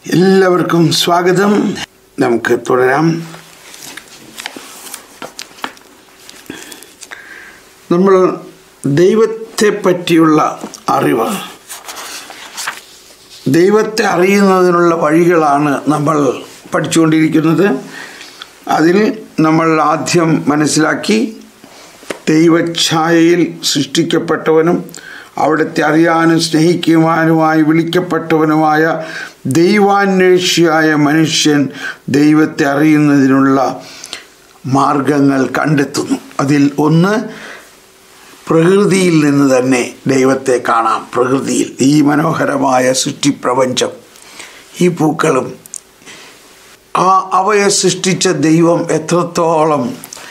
എല്ലാവർക്കും സ്വാഗതം നമുക്ക് തുടരാം നമ്മൾ ദൈവത്തെ പറ്റിയുള്ള അറിവ് ദൈവത്തെ അറിയുന്നതിനുള്ള വഴികളാണ് നമ്മൾ പഠിച്ചുകൊണ്ടിരിക്കുന്നത് അതിൽ നമ്മൾ ആദ്യം മനസ്സിലാക്കി ദൈവഛായയിൽ സൃഷ്ടിക്കപ്പെട്ടവനും അവിടുത്തെ അറിയാനും സ്നേഹിക്കുവാനുമായി വിളിക്കപ്പെട്ടവനുമായ ദൈവാന്വേഷിയായ മനുഷ്യൻ ദൈവത്തെ അറിയുന്നതിനുള്ള മാർഗങ്ങൾ കണ്ടെത്തുന്നു അതിൽ ഒന്ന് പ്രകൃതിയിൽ നിന്ന് തന്നെ ദൈവത്തെ കാണാം പ്രകൃതിയിൽ ഈ മനോഹരമായ സൃഷ്ടിപ്രപഞ്ചം ഈ പൂക്കളും ആ അവയെ സൃഷ്ടിച്ച ദൈവം എത്രത്തോളം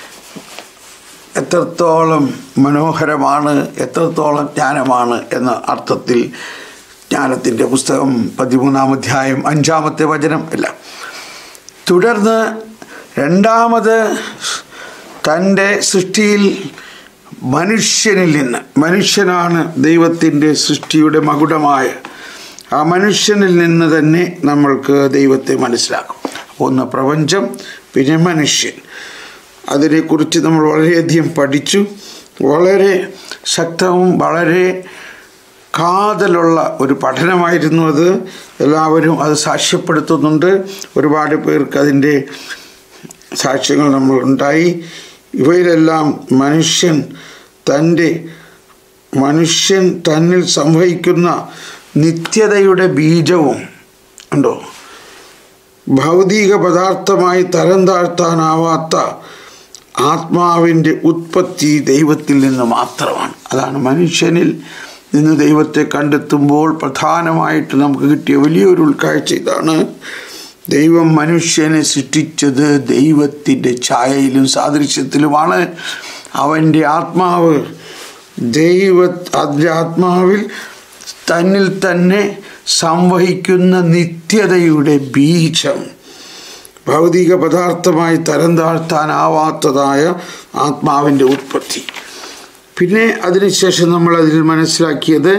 എത്രത്തോളം മനോഹരമാണ് എത്രത്തോളം ജ്ഞാനമാണ് എന്ന അർത്ഥത്തിൽ ജ്ഞാനത്തിൻ്റെ പുസ്തകം പതിമൂന്നാം അധ്യായം അഞ്ചാമത്തെ വചനം എല്ലാം തുടർന്ന് രണ്ടാമത് തൻ്റെ സൃഷ്ടിയിൽ മനുഷ്യനിൽ നിന്ന് മനുഷ്യനാണ് ദൈവത്തിൻ്റെ സൃഷ്ടിയുടെ മകുടമായ ആ മനുഷ്യനിൽ നിന്ന് തന്നെ നമ്മൾക്ക് ദൈവത്തെ മനസ്സിലാക്കും ഒന്ന് പ്രപഞ്ചം പിന്നെ മനുഷ്യൻ അതിനെക്കുറിച്ച് നമ്മൾ വളരെയധികം പഠിച്ചു വളരെ ശക്തവും വളരെ കാതലുള്ള ഒരു പഠനമായിരുന്നു അത് എല്ലാവരും അത് സാക്ഷ്യപ്പെടുത്തുന്നുണ്ട് ഒരുപാട് പേർക്ക് അതിൻ്റെ സാക്ഷ്യങ്ങൾ നമ്മൾ ഉണ്ടായി ഇവയിലെല്ലാം മനുഷ്യൻ തൻ്റെ മനുഷ്യൻ തന്നിൽ സംഭവിക്കുന്ന നിത്യതയുടെ ബീജവും ഉണ്ടോ ഭൗതിക പദാർത്ഥമായി തരം താഴ്ത്താനാവാത്ത ആത്മാവിൻ്റെ ഉത്പത്തി ദൈവത്തിൽ നിന്ന് മാത്രമാണ് അതാണ് മനുഷ്യനിൽ നിന്ന് ദൈവത്തെ കണ്ടെത്തുമ്പോൾ പ്രധാനമായിട്ട് നമുക്ക് കിട്ടിയ വലിയൊരു ഉൾക്കാഴ്ച ഇതാണ് ദൈവം മനുഷ്യനെ സൃഷ്ടിച്ചത് ദൈവത്തിൻ്റെ ഛായയിലും സാദൃശ്യത്തിലുമാണ് അവൻ്റെ ആത്മാവ് ദൈവ അതിൻ്റെ ആത്മാവിൽ തന്നിൽ തന്നെ സംവഹിക്കുന്ന നിത്യതയുടെ ബീജം ഭൗതിക പദാർത്ഥമായി തരം താഴ്ത്താനാവാത്തതായ ആത്മാവിൻ്റെ ഉത്പത്തി പിന്നെ അതിനുശേഷം നമ്മൾ അതിൽ മനസ്സിലാക്കിയത്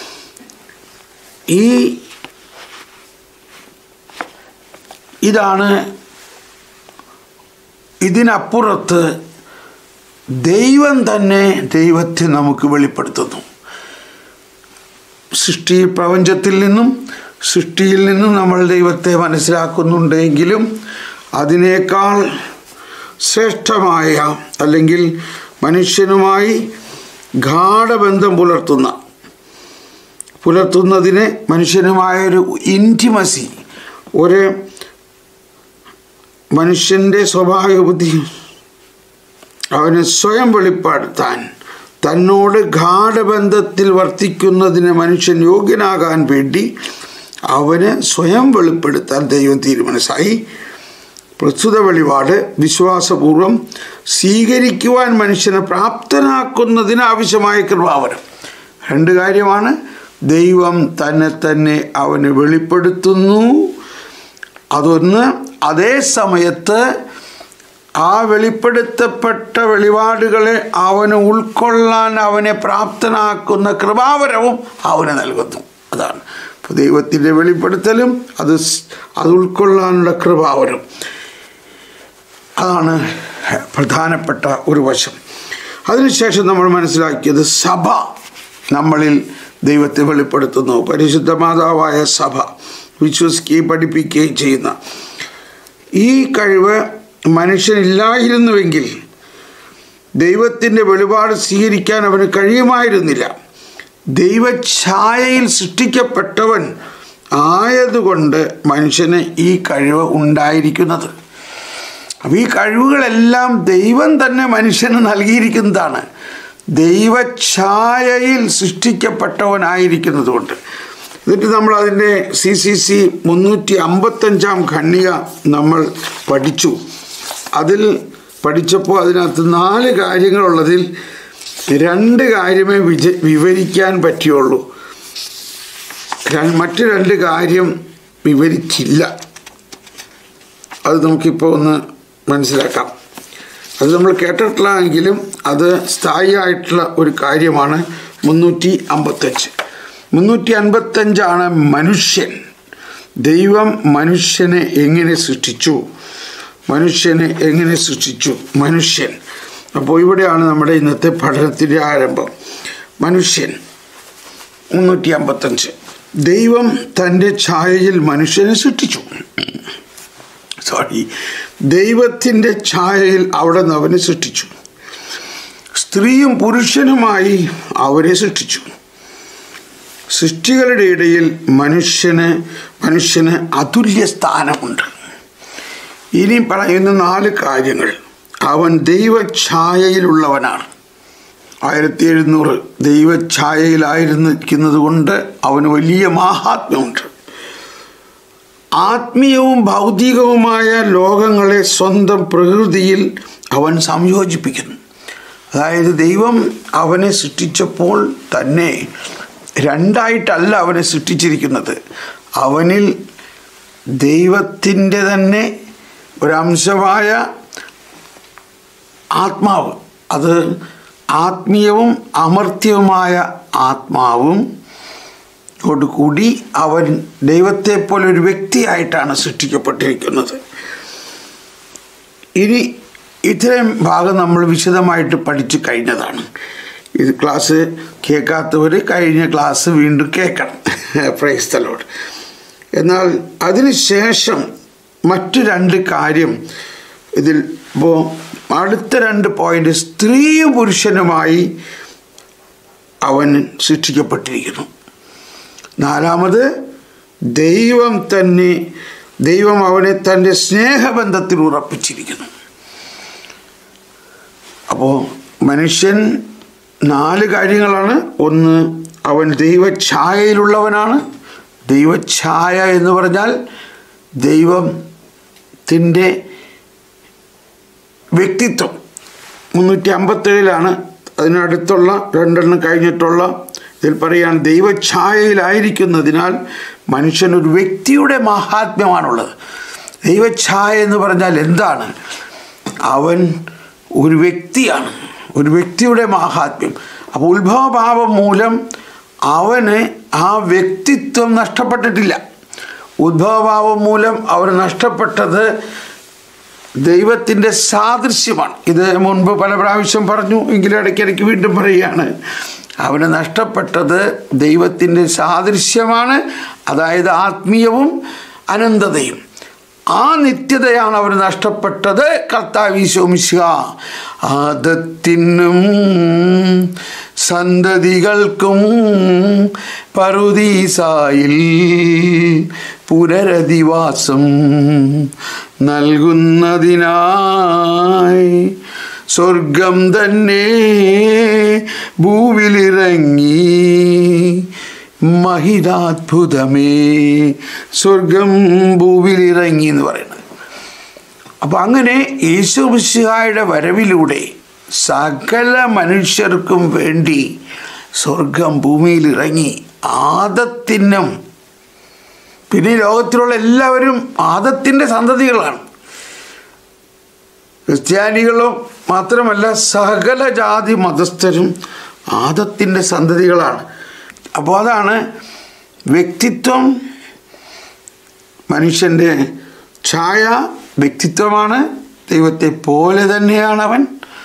ഈ ഇതാണ് ഇതിനപ്പുറത്ത് ദൈവം തന്നെ ദൈവത്തെ നമുക്ക് വെളിപ്പെടുത്തുന്നു സൃഷ്ടി പ്രപഞ്ചത്തിൽ നിന്നും സൃഷ്ടിയിൽ നിന്നും നമ്മൾ ദൈവത്തെ മനസ്സിലാക്കുന്നുണ്ടെങ്കിലും അതിനേക്കാൾ ശ്രേഷ്ഠമായ അല്ലെങ്കിൽ മനുഷ്യനുമായി ഗാഠബന്ധം പുലർത്തുന്ന പുലർത്തുന്നതിന് മനുഷ്യനുമായൊരു ഇൻറ്റിമസി ഒരു മനുഷ്യൻ്റെ സ്വാഭാവിക ബുദ്ധി അവന് സ്വയം വെളിപ്പെടുത്താൻ തന്നോട് ഗാഠബന്ധത്തിൽ വർത്തിക്കുന്നതിന് മനുഷ്യൻ യോഗ്യനാകാൻ വേണ്ടി അവന് സ്വയം വെളിപ്പെടുത്താൻ ദൈവം തീരുമാനമായി പ്രസ്തുത വെളിപാട് വിശ്വാസപൂർവം സ്വീകരിക്കുവാൻ മനുഷ്യനെ പ്രാപ്തനാക്കുന്നതിന് ആവശ്യമായ കൃപാവരം രണ്ട് കാര്യമാണ് ദൈവം തന്നെ തന്നെ അവന് വെളിപ്പെടുത്തുന്നു അതൊന്ന് അതേ സമയത്ത് ആ വെളിപ്പെടുത്തപ്പെട്ട വെളിപാടുകളെ അവന് ഉൾക്കൊള്ളാൻ അവനെ പ്രാപ്തനാക്കുന്ന കൃപാവരവും അവന് നൽകുന്നു അതാണ് അപ്പോൾ ദൈവത്തിൻ്റെ വെളിപ്പെടുത്തലും അത് അത് ഉൾക്കൊള്ളാനുള്ള കൃപാവരം അതാണ് പ്രധാനപ്പെട്ട ഒരു വശം അതിനുശേഷം നമ്മൾ മനസ്സിലാക്കിയത് സഭ നമ്മളിൽ ദൈവത്തെ വെളിപ്പെടുത്തുന്നു പരിശുദ്ധ മാതാവായ സഭ വിശ്വസിക്കുകയും പഠിപ്പിക്കുകയും ചെയ്യുന്ന ഈ കഴിവ് മനുഷ്യനില്ലായിരുന്നുവെങ്കിൽ ദൈവത്തിൻ്റെ വെളിപാട് സ്വീകരിക്കാൻ അവന് കഴിയുമായിരുന്നില്ല ദൈവഛായയിൽ സൃഷ്ടിക്കപ്പെട്ടവൻ ആയതുകൊണ്ട് മനുഷ്യന് ഈ കഴിവ് ഉണ്ടായിരിക്കുന്നത് അപ്പോൾ ഈ കഴിവുകളെല്ലാം ദൈവം തന്നെ മനുഷ്യന് നൽകിയിരിക്കുന്നതാണ് ദൈവഛായയിൽ സൃഷ്ടിക്കപ്പെട്ടവനായിരിക്കുന്നത് കൊണ്ട് എന്നിട്ട് നമ്മൾ അതിൻ്റെ സി സി സി മുന്നൂറ്റി അമ്പത്തഞ്ചാം ഖണ്ണിക നമ്മൾ പഠിച്ചു അതിൽ പഠിച്ചപ്പോൾ അതിനകത്ത് നാല് കാര്യങ്ങളുള്ളതിൽ രണ്ട് കാര്യമേ വിജ വിവരിക്കാൻ പറ്റിയുള്ളൂ മറ്റു രണ്ട് കാര്യം വിവരിച്ചില്ല അത് നമുക്കിപ്പോൾ ഒന്ന് മനസ്സിലാക്കാം അത് നമ്മൾ കേട്ടിട്ടില്ലെങ്കിലും അത് സ്ഥായിയായിട്ടുള്ള ഒരു കാര്യമാണ് മുന്നൂറ്റി അമ്പത്തഞ്ച് മുന്നൂറ്റി അൻപത്തഞ്ചാണ് മനുഷ്യൻ ദൈവം മനുഷ്യനെ എങ്ങനെ സൃഷ്ടിച്ചു മനുഷ്യനെ എങ്ങനെ സൃഷ്ടിച്ചു മനുഷ്യൻ അപ്പോൾ ഇവിടെയാണ് നമ്മുടെ ഇന്നത്തെ പഠനത്തിൻ്റെ ആരംഭം മനുഷ്യൻ മുന്നൂറ്റി അമ്പത്തഞ്ച് ദൈവം തൻ്റെ ഛായയിൽ മനുഷ്യനെ സൃഷ്ടിച്ചു സോറി ദൈവത്തിൻ്റെ ഛായയിൽ അവിടെ നിന്ന് അവനെ സൃഷ്ടിച്ചു സ്ത്രീയും പുരുഷനുമായി അവരെ സൃഷ്ടിച്ചു സൃഷ്ടികളുടെ ഇടയിൽ മനുഷ്യന് മനുഷ്യന് അതുല്യ സ്ഥാനമുണ്ട് ഇനി പറയുന്ന നാല് കാര്യങ്ങൾ അവൻ ദൈവഛായയിലുള്ളവനാണ് ആയിരത്തി എഴുന്നൂറ് ദൈവഛായയിലായിരുന്നിരിക്കുന്നത് കൊണ്ട് അവന് വലിയ മാഹാത്മ്യമുണ്ട് ആത്മീയവും ഭൗതികവുമായ ലോകങ്ങളെ സ്വന്തം പ്രകൃതിയിൽ അവൻ സംയോജിപ്പിക്കുന്നു അതായത് ദൈവം അവനെ സൃഷ്ടിച്ചപ്പോൾ തന്നെ രണ്ടായിട്ടല്ല അവനെ സൃഷ്ടിച്ചിരിക്കുന്നത് അവനിൽ ദൈവത്തിൻ്റെ തന്നെ ഒരംശമായ ആത്മാവ് അത് ആത്മീയവും അമർത്യവുമായ ആത്മാവും കൂടി അവൻ ദൈവത്തെ പോലെ ഒരു വ്യക്തിയായിട്ടാണ് സൃഷ്ടിക്കപ്പെട്ടിരിക്കുന്നത് ഇനി ഇത്രയും ഭാഗം നമ്മൾ വിശദമായിട്ട് പഠിച്ചു കഴിഞ്ഞതാണ് ഇത് ക്ലാസ് കേൾക്കാത്തവർ കഴിഞ്ഞ ക്ലാസ് വീണ്ടും കേൾക്കണം പ്രൈസ്തലോട് എന്നാൽ അതിനുശേഷം മറ്റു രണ്ട് കാര്യം ഇതിൽ ഇപ്പോൾ അടുത്ത രണ്ട് പോയിന്റ് സ്ത്രീയും പുരുഷനുമായി അവൻ സൃഷ്ടിക്കപ്പെട്ടിരിക്കുന്നു നാലാമത് ദൈവം തന്നെ ദൈവം അവനെ തൻ്റെ സ്നേഹബന്ധത്തിൽ ഉറപ്പിച്ചിരിക്കുന്നു അപ്പോൾ മനുഷ്യൻ നാല് കാര്യങ്ങളാണ് ഒന്ന് അവൻ ദൈവഛായയിലുള്ളവനാണ് ദൈവഛായ എന്ന് പറഞ്ഞാൽ ദൈവത്തിൻ്റെ വ്യക്തിത്വം മുന്നൂറ്റി അമ്പത്തേഴിലാണ് അതിനടുത്തുള്ള രണ്ടെണ്ണം കഴിഞ്ഞിട്ടുള്ള ഇതിൽ പറയുകയാണ് ദൈവഛായയിലായിരിക്കുന്നതിനാൽ മനുഷ്യൻ ഒരു വ്യക്തിയുടെ മഹാത്മ്യമാണുള്ളത് ദൈവഛായ എന്ന് പറഞ്ഞാൽ എന്താണ് അവൻ ഒരു വ്യക്തിയാണ് ഒരു വ്യക്തിയുടെ മാഹാത്മ്യം അപ്പോൾ ഉത്ഭവഭാവം മൂലം അവന് ആ വ്യക്തിത്വം നഷ്ടപ്പെട്ടിട്ടില്ല ഉദ്ഭവഭാവം മൂലം അവർ നഷ്ടപ്പെട്ടത് ദൈവത്തിൻ്റെ സാദൃശ്യമാണ് ഇത് മുൻപ് പല പ്രാവശ്യം പറഞ്ഞു എങ്കിലും ഇടയ്ക്കിടയ്ക്ക് വീണ്ടും പറയുകയാണ് അവന് നഷ്ടപ്പെട്ടത് ദൈവത്തിൻ്റെ സാദൃശ്യമാണ് അതായത് ആത്മീയവും അനന്തതയും ആ നിത്യതയാണ് അവന് നഷ്ടപ്പെട്ടത് കർത്താവിശോമിശ ആദത്തിനും സന്തതികൾക്കും പറുദീസായിൽ പുനരധിവാസം നൽകുന്നതിനായി സ്വർഗം തന്നെ ഭൂവിലിറങ്ങി മഹിതാത്ഭുതമേ സ്വർഗം ഭൂവിലിറങ്ങി എന്ന് പറയുന്നത് അപ്പം അങ്ങനെ യേശുമിശിഹായുടെ വരവിലൂടെ സകല മനുഷ്യർക്കും വേണ്ടി സ്വർഗം ഭൂമിയിൽ ഇറങ്ങി ആദത്തിനും പിന്നെ ഈ ലോകത്തിലുള്ള എല്ലാവരും ആദത്തിൻ്റെ സന്തതികളാണ് ക്രിസ്ത്യാനികളും മാത്രമല്ല സകല ജാതി മതസ്ഥരും ആദത്തിൻ്റെ സന്തതികളാണ് അപ്പോൾ അതാണ് വ്യക്തിത്വം മനുഷ്യൻ്റെ ഛായ വ്യക്തിത്വമാണ് ദൈവത്തെ പോലെ തന്നെയാണ് അവൻ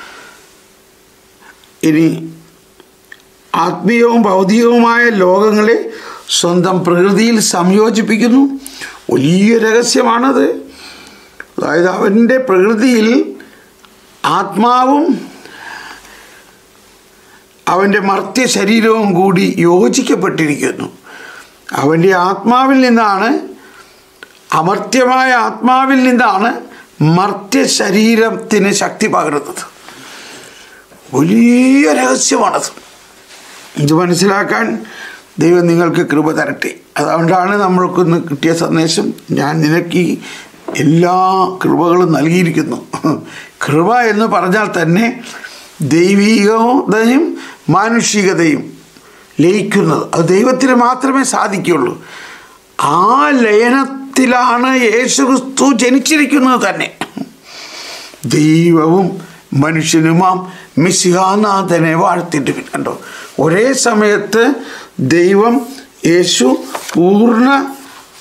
ഇനി ആത്മീയവും ഭൗതികവുമായ ലോകങ്ങളെ സ്വന്തം പ്രകൃതിയിൽ സംയോജിപ്പിക്കുന്നു വലിയ രഹസ്യമാണത് അതായത് അവൻ്റെ പ്രകൃതിയിൽ ആത്മാവും അവൻ്റെ മർത്യ ശരീരവും കൂടി യോജിക്കപ്പെട്ടിരിക്കുന്നു അവൻ്റെ ആത്മാവിൽ നിന്നാണ് അമർത്യമായ ആത്മാവിൽ നിന്നാണ് മർത്യ ശരീരത്തിന് ശക്തി പകരുന്നത് വലിയ രഹസ്യമാണത് ഇത് മനസ്സിലാക്കാൻ ദൈവം നിങ്ങൾക്ക് കൃപ തരട്ടെ അതുകൊണ്ടാണ് നമ്മൾക്കൊന്ന് കിട്ടിയ സന്ദേശം ഞാൻ നിനക്ക് ഈ എല്ലാ കൃപകളും നൽകിയിരിക്കുന്നു കൃപ എന്ന് പറഞ്ഞാൽ തന്നെ ദൈവികതയും മാനുഷികതയും ലയിക്കുന്നത് അത് ദൈവത്തിന് മാത്രമേ സാധിക്കുള്ളൂ ആ ലയനത്തിലാണ് യേശുക്രിസ്തു ജനിച്ചിരിക്കുന്നത് തന്നെ ദൈവവും മനുഷ്യനുമാം മിശിഹാനാഥനെ വാഴ്ത്തിട്ട് കണ്ടോ ഒരേ സമയത്ത് ദൈവം യേശു പൂർണ്ണ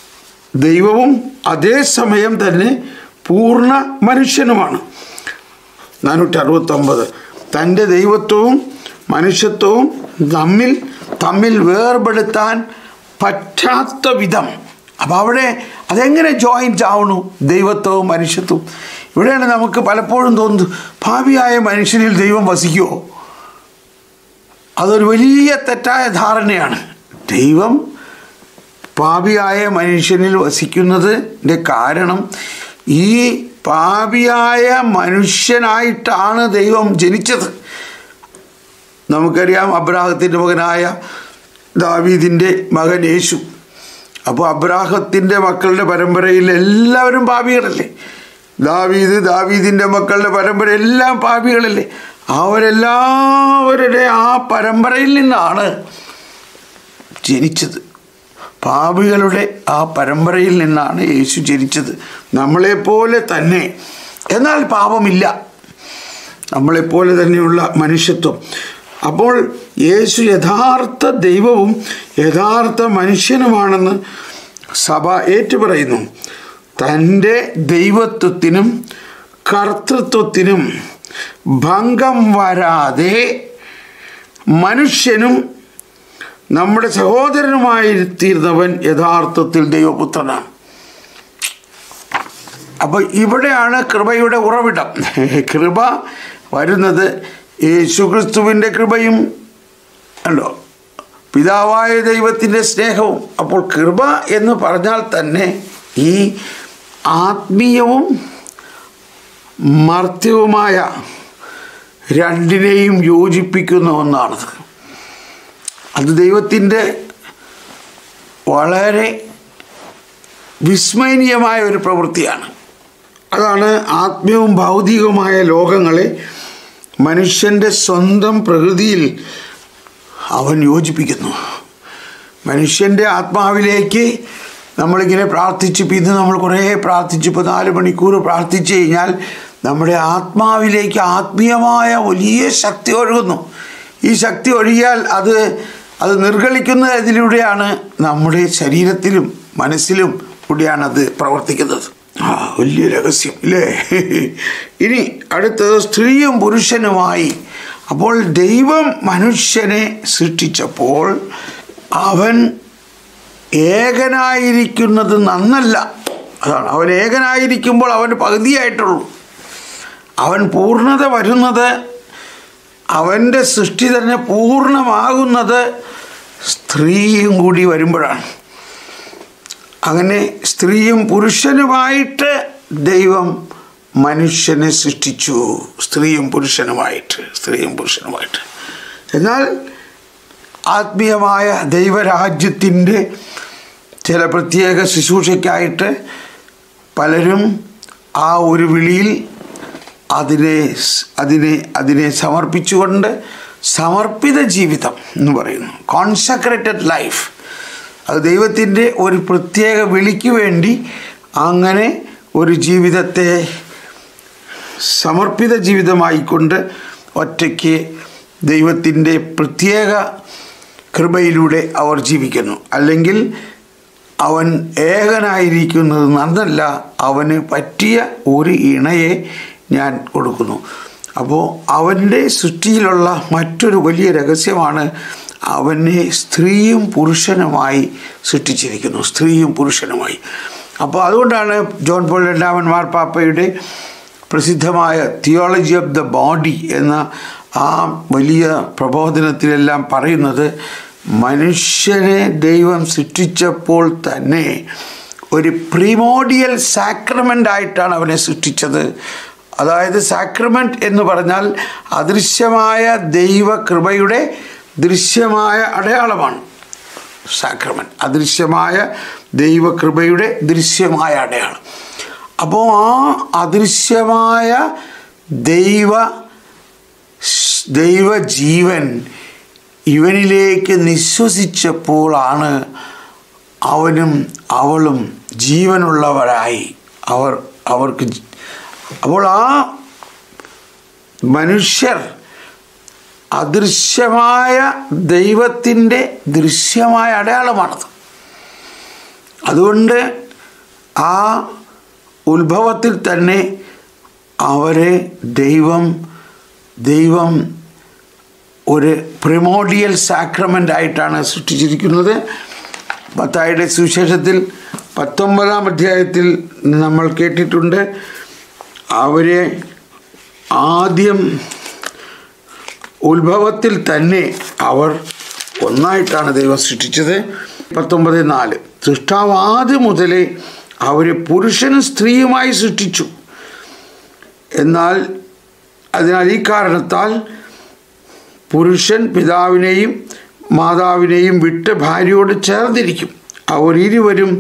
ദൈവവും അതേസമയം തന്നെ പൂർണ്ണ മനുഷ്യനുമാണ് നാനൂറ്റി അറുപത്തൊമ്പത് തൻ്റെ ദൈവത്വവും മനുഷ്യത്വവും തമ്മിൽ തമ്മിൽ വേർപെടുത്താൻ പറ്റാത്ത വിധം അപ്പം അവിടെ അതെങ്ങനെ ജോയിൻ്റ് ആവണു ദൈവത്വവും മനുഷ്യത്വവും ഇവിടെയാണ് നമുക്ക് പലപ്പോഴും തോന്നുന്നത് ഭാവിയായ മനുഷ്യനിൽ ദൈവം വസിക്കുമോ അതൊരു വലിയ തെറ്റായ ധാരണയാണ് ദൈവം പാപിയായ മനുഷ്യനിൽ വസിക്കുന്നതിൻ്റെ കാരണം ഈ പാപിയായ മനുഷ്യനായിട്ടാണ് ദൈവം ജനിച്ചത് നമുക്കറിയാം അബ്രാഹത്തിൻ്റെ മകനായ ദാവീദിൻ്റെ മകൻ യേശു അപ്പോൾ അബ്രാഹത്തിൻ്റെ മക്കളുടെ പരമ്പരയിൽ എല്ലാവരും പാപികളല്ലേ ദാവീദ് ദാവീദിൻ്റെ മക്കളുടെ പരമ്പര എല്ലാം പാപികളല്ലേ അവരെല്ലാവരുടെ ആ പരമ്പരയിൽ നിന്നാണ് ജനിച്ചത് പാപികളുടെ ആ പരമ്പരയിൽ നിന്നാണ് യേശു ജനിച്ചത് നമ്മളെപ്പോലെ തന്നെ എന്നാൽ പാപമില്ല നമ്മളെപ്പോലെ തന്നെയുള്ള മനുഷ്യത്വം അപ്പോൾ യേശു യഥാർത്ഥ ദൈവവും യഥാർത്ഥ മനുഷ്യനുമാണെന്ന് സഭ ഏറ്റുപറയുന്നു തൻ്റെ ദൈവത്വത്തിനും കർത്തൃത്വത്തിനും ഭംഗം വരാതെ മനുഷ്യനും നമ്മുടെ സഹോദരനുമായി തീർന്നവൻ യഥാർത്ഥത്തിൽ ദൈവപുത്രനാണ് അപ്പോൾ ഇവിടെയാണ് കൃപയുടെ ഉറവിടം കൃപ വരുന്നത് യേശുക്രിസ്തുവിൻ്റെ കൃപയും ഉണ്ടോ പിതാവായ ദൈവത്തിൻ്റെ സ്നേഹവും അപ്പോൾ കൃപ എന്ന് പറഞ്ഞാൽ തന്നെ ഈ ആത്മീയവും മർത്യവുമായ രണ്ടിനെയും യോജിപ്പിക്കുന്ന ഒന്നാണത് അത് ദൈവത്തിൻ്റെ വളരെ വിസ്മയനീയമായ ഒരു പ്രവൃത്തിയാണ് അതാണ് ആത്മീയവും ഭൗതികവുമായ ലോകങ്ങളെ മനുഷ്യൻ്റെ സ്വന്തം പ്രകൃതിയിൽ അവൻ യോജിപ്പിക്കുന്നു മനുഷ്യൻ്റെ ആത്മാവിലേക്ക് നമ്മളിങ്ങനെ പ്രാർത്ഥിച്ച് ഇന്ന് നമ്മൾ കുറേ പ്രാർത്ഥിച്ച് ഇപ്പോൾ നാല് മണിക്കൂർ പ്രാർത്ഥിച്ചു കഴിഞ്ഞാൽ നമ്മുടെ ആത്മാവിലേക്ക് ആത്മീയമായ വലിയ ശക്തി ഒഴുകുന്നു ഈ ശക്തി ഒഴുകിയാൽ അത് അത് നിർഗളിക്കുന്ന ഇതിലൂടെയാണ് നമ്മുടെ ശരീരത്തിലും മനസ്സിലും കൂടിയാണ് അത് പ്രവർത്തിക്കുന്നത് ആ വലിയ രഹസ്യം ഇല്ലേ ഇനി അടുത്തത് സ്ത്രീയും പുരുഷനുമായി അപ്പോൾ ദൈവം മനുഷ്യനെ സൃഷ്ടിച്ചപ്പോൾ അവൻ ഏകനായിരിക്കുന്നത് നന്നല്ല അതാണ് അവൻ ഏകനായിരിക്കുമ്പോൾ അവന് പകുതിയായിട്ടുള്ളൂ അവൻ പൂർണ്ണത വരുന്നത് അവൻ്റെ സൃഷ്ടി തന്നെ പൂർണ്ണമാകുന്നത് സ്ത്രീയും കൂടി വരുമ്പോഴാണ് അങ്ങനെ സ്ത്രീയും പുരുഷനുമായിട്ട് ദൈവം മനുഷ്യനെ സൃഷ്ടിച്ചു സ്ത്രീയും പുരുഷനുമായിട്ട് സ്ത്രീയും പുരുഷനുമായിട്ട് എന്നാൽ ആത്മീയമായ ദൈവരാജ്യത്തിൻ്റെ ചില പ്രത്യേക ശുശ്രൂഷയ്ക്കായിട്ട് പലരും ആ ഒരു വിളിയിൽ അതിനെ അതിനെ അതിനെ സമർപ്പിച്ചുകൊണ്ട് സമർപ്പിത ജീവിതം എന്ന് പറയുന്നു കോൺസെക്രേറ്റഡ് ലൈഫ് അത് ദൈവത്തിൻ്റെ ഒരു പ്രത്യേക വിളിക്ക് വേണ്ടി അങ്ങനെ ഒരു ജീവിതത്തെ സമർപ്പിത ജീവിതമായിക്കൊണ്ട് ഒറ്റയ്ക്ക് ദൈവത്തിൻ്റെ പ്രത്യേക കൃപയിലൂടെ അവർ ജീവിക്കുന്നു അല്ലെങ്കിൽ അവൻ ഏകനായിരിക്കുന്നത് നന്നല്ല അവന് പറ്റിയ ഒരു ഇണയെ ഞാൻ കൊടുക്കുന്നു അപ്പോൾ അവൻ്റെ സൃഷ്ടിയിലുള്ള മറ്റൊരു വലിയ രഹസ്യമാണ് അവനെ സ്ത്രീയും പുരുഷനുമായി സൃഷ്ടിച്ചിരിക്കുന്നു സ്ത്രീയും പുരുഷനുമായി അപ്പോൾ അതുകൊണ്ടാണ് ജോൺ പോൾ രണ്ടാമൻ മാർപ്പാപ്പയുടെ പ്രസിദ്ധമായ തിയോളജി ഓഫ് ദ ബോഡി എന്ന ആ വലിയ പ്രബോധനത്തിലെല്ലാം പറയുന്നത് മനുഷ്യനെ ദൈവം സൃഷ്ടിച്ചപ്പോൾ തന്നെ ഒരു പ്രിമോഡിയൽ സാക്രമെൻ്റ് ആയിട്ടാണ് അവനെ സൃഷ്ടിച്ചത് അതായത് സാക്രമെൻറ്റ് എന്ന് പറഞ്ഞാൽ അദൃശ്യമായ ദൈവകൃപയുടെ ദൃശ്യമായ അടയാളമാണ് സാക്രമെൻറ്റ് അദൃശ്യമായ ദൈവകൃപയുടെ ദൃശ്യമായ അടയാളം അപ്പോൾ ആ അദൃശ്യമായ ദൈവ ദൈവജീവൻ ഇവനിലേക്ക് നിശ്വസിച്ചപ്പോഴാണ് അവനും അവളും ജീവനുള്ളവരായി അവർ അവർക്ക് അപ്പോൾ ആ മനുഷ്യർ അദൃശ്യമായ ദൈവത്തിൻ്റെ ദൃശ്യമായ അടയാളമാണത് അതുകൊണ്ട് ആ ഉത്ഭവത്തിൽ തന്നെ അവരെ ദൈവം ദൈവം ഒരു പ്രിമോഡിയൽ സാക്രമെൻ്റ് ആയിട്ടാണ് സൃഷ്ടിച്ചിരിക്കുന്നത് പത്തായുടെ സുവിശേഷത്തിൽ പത്തൊമ്പതാം അധ്യായത്തിൽ നമ്മൾ കേട്ടിട്ടുണ്ട് അവരെ ആദ്യം ഉത്ഭവത്തിൽ തന്നെ അവർ ഒന്നായിട്ടാണ് ദൈവം സൃഷ്ടിച്ചത് പത്തൊമ്പത് നാല് സൃഷ്ടാവ് ആദ്യം മുതലേ അവരെ പുരുഷനും സ്ത്രീയുമായി സൃഷ്ടിച്ചു എന്നാൽ അതിനാൽ ഈ കാരണത്താൽ പുരുഷൻ പിതാവിനെയും മാതാവിനെയും വിട്ട് ഭാര്യയോട് ചേർന്നിരിക്കും അവർ ഇരുവരും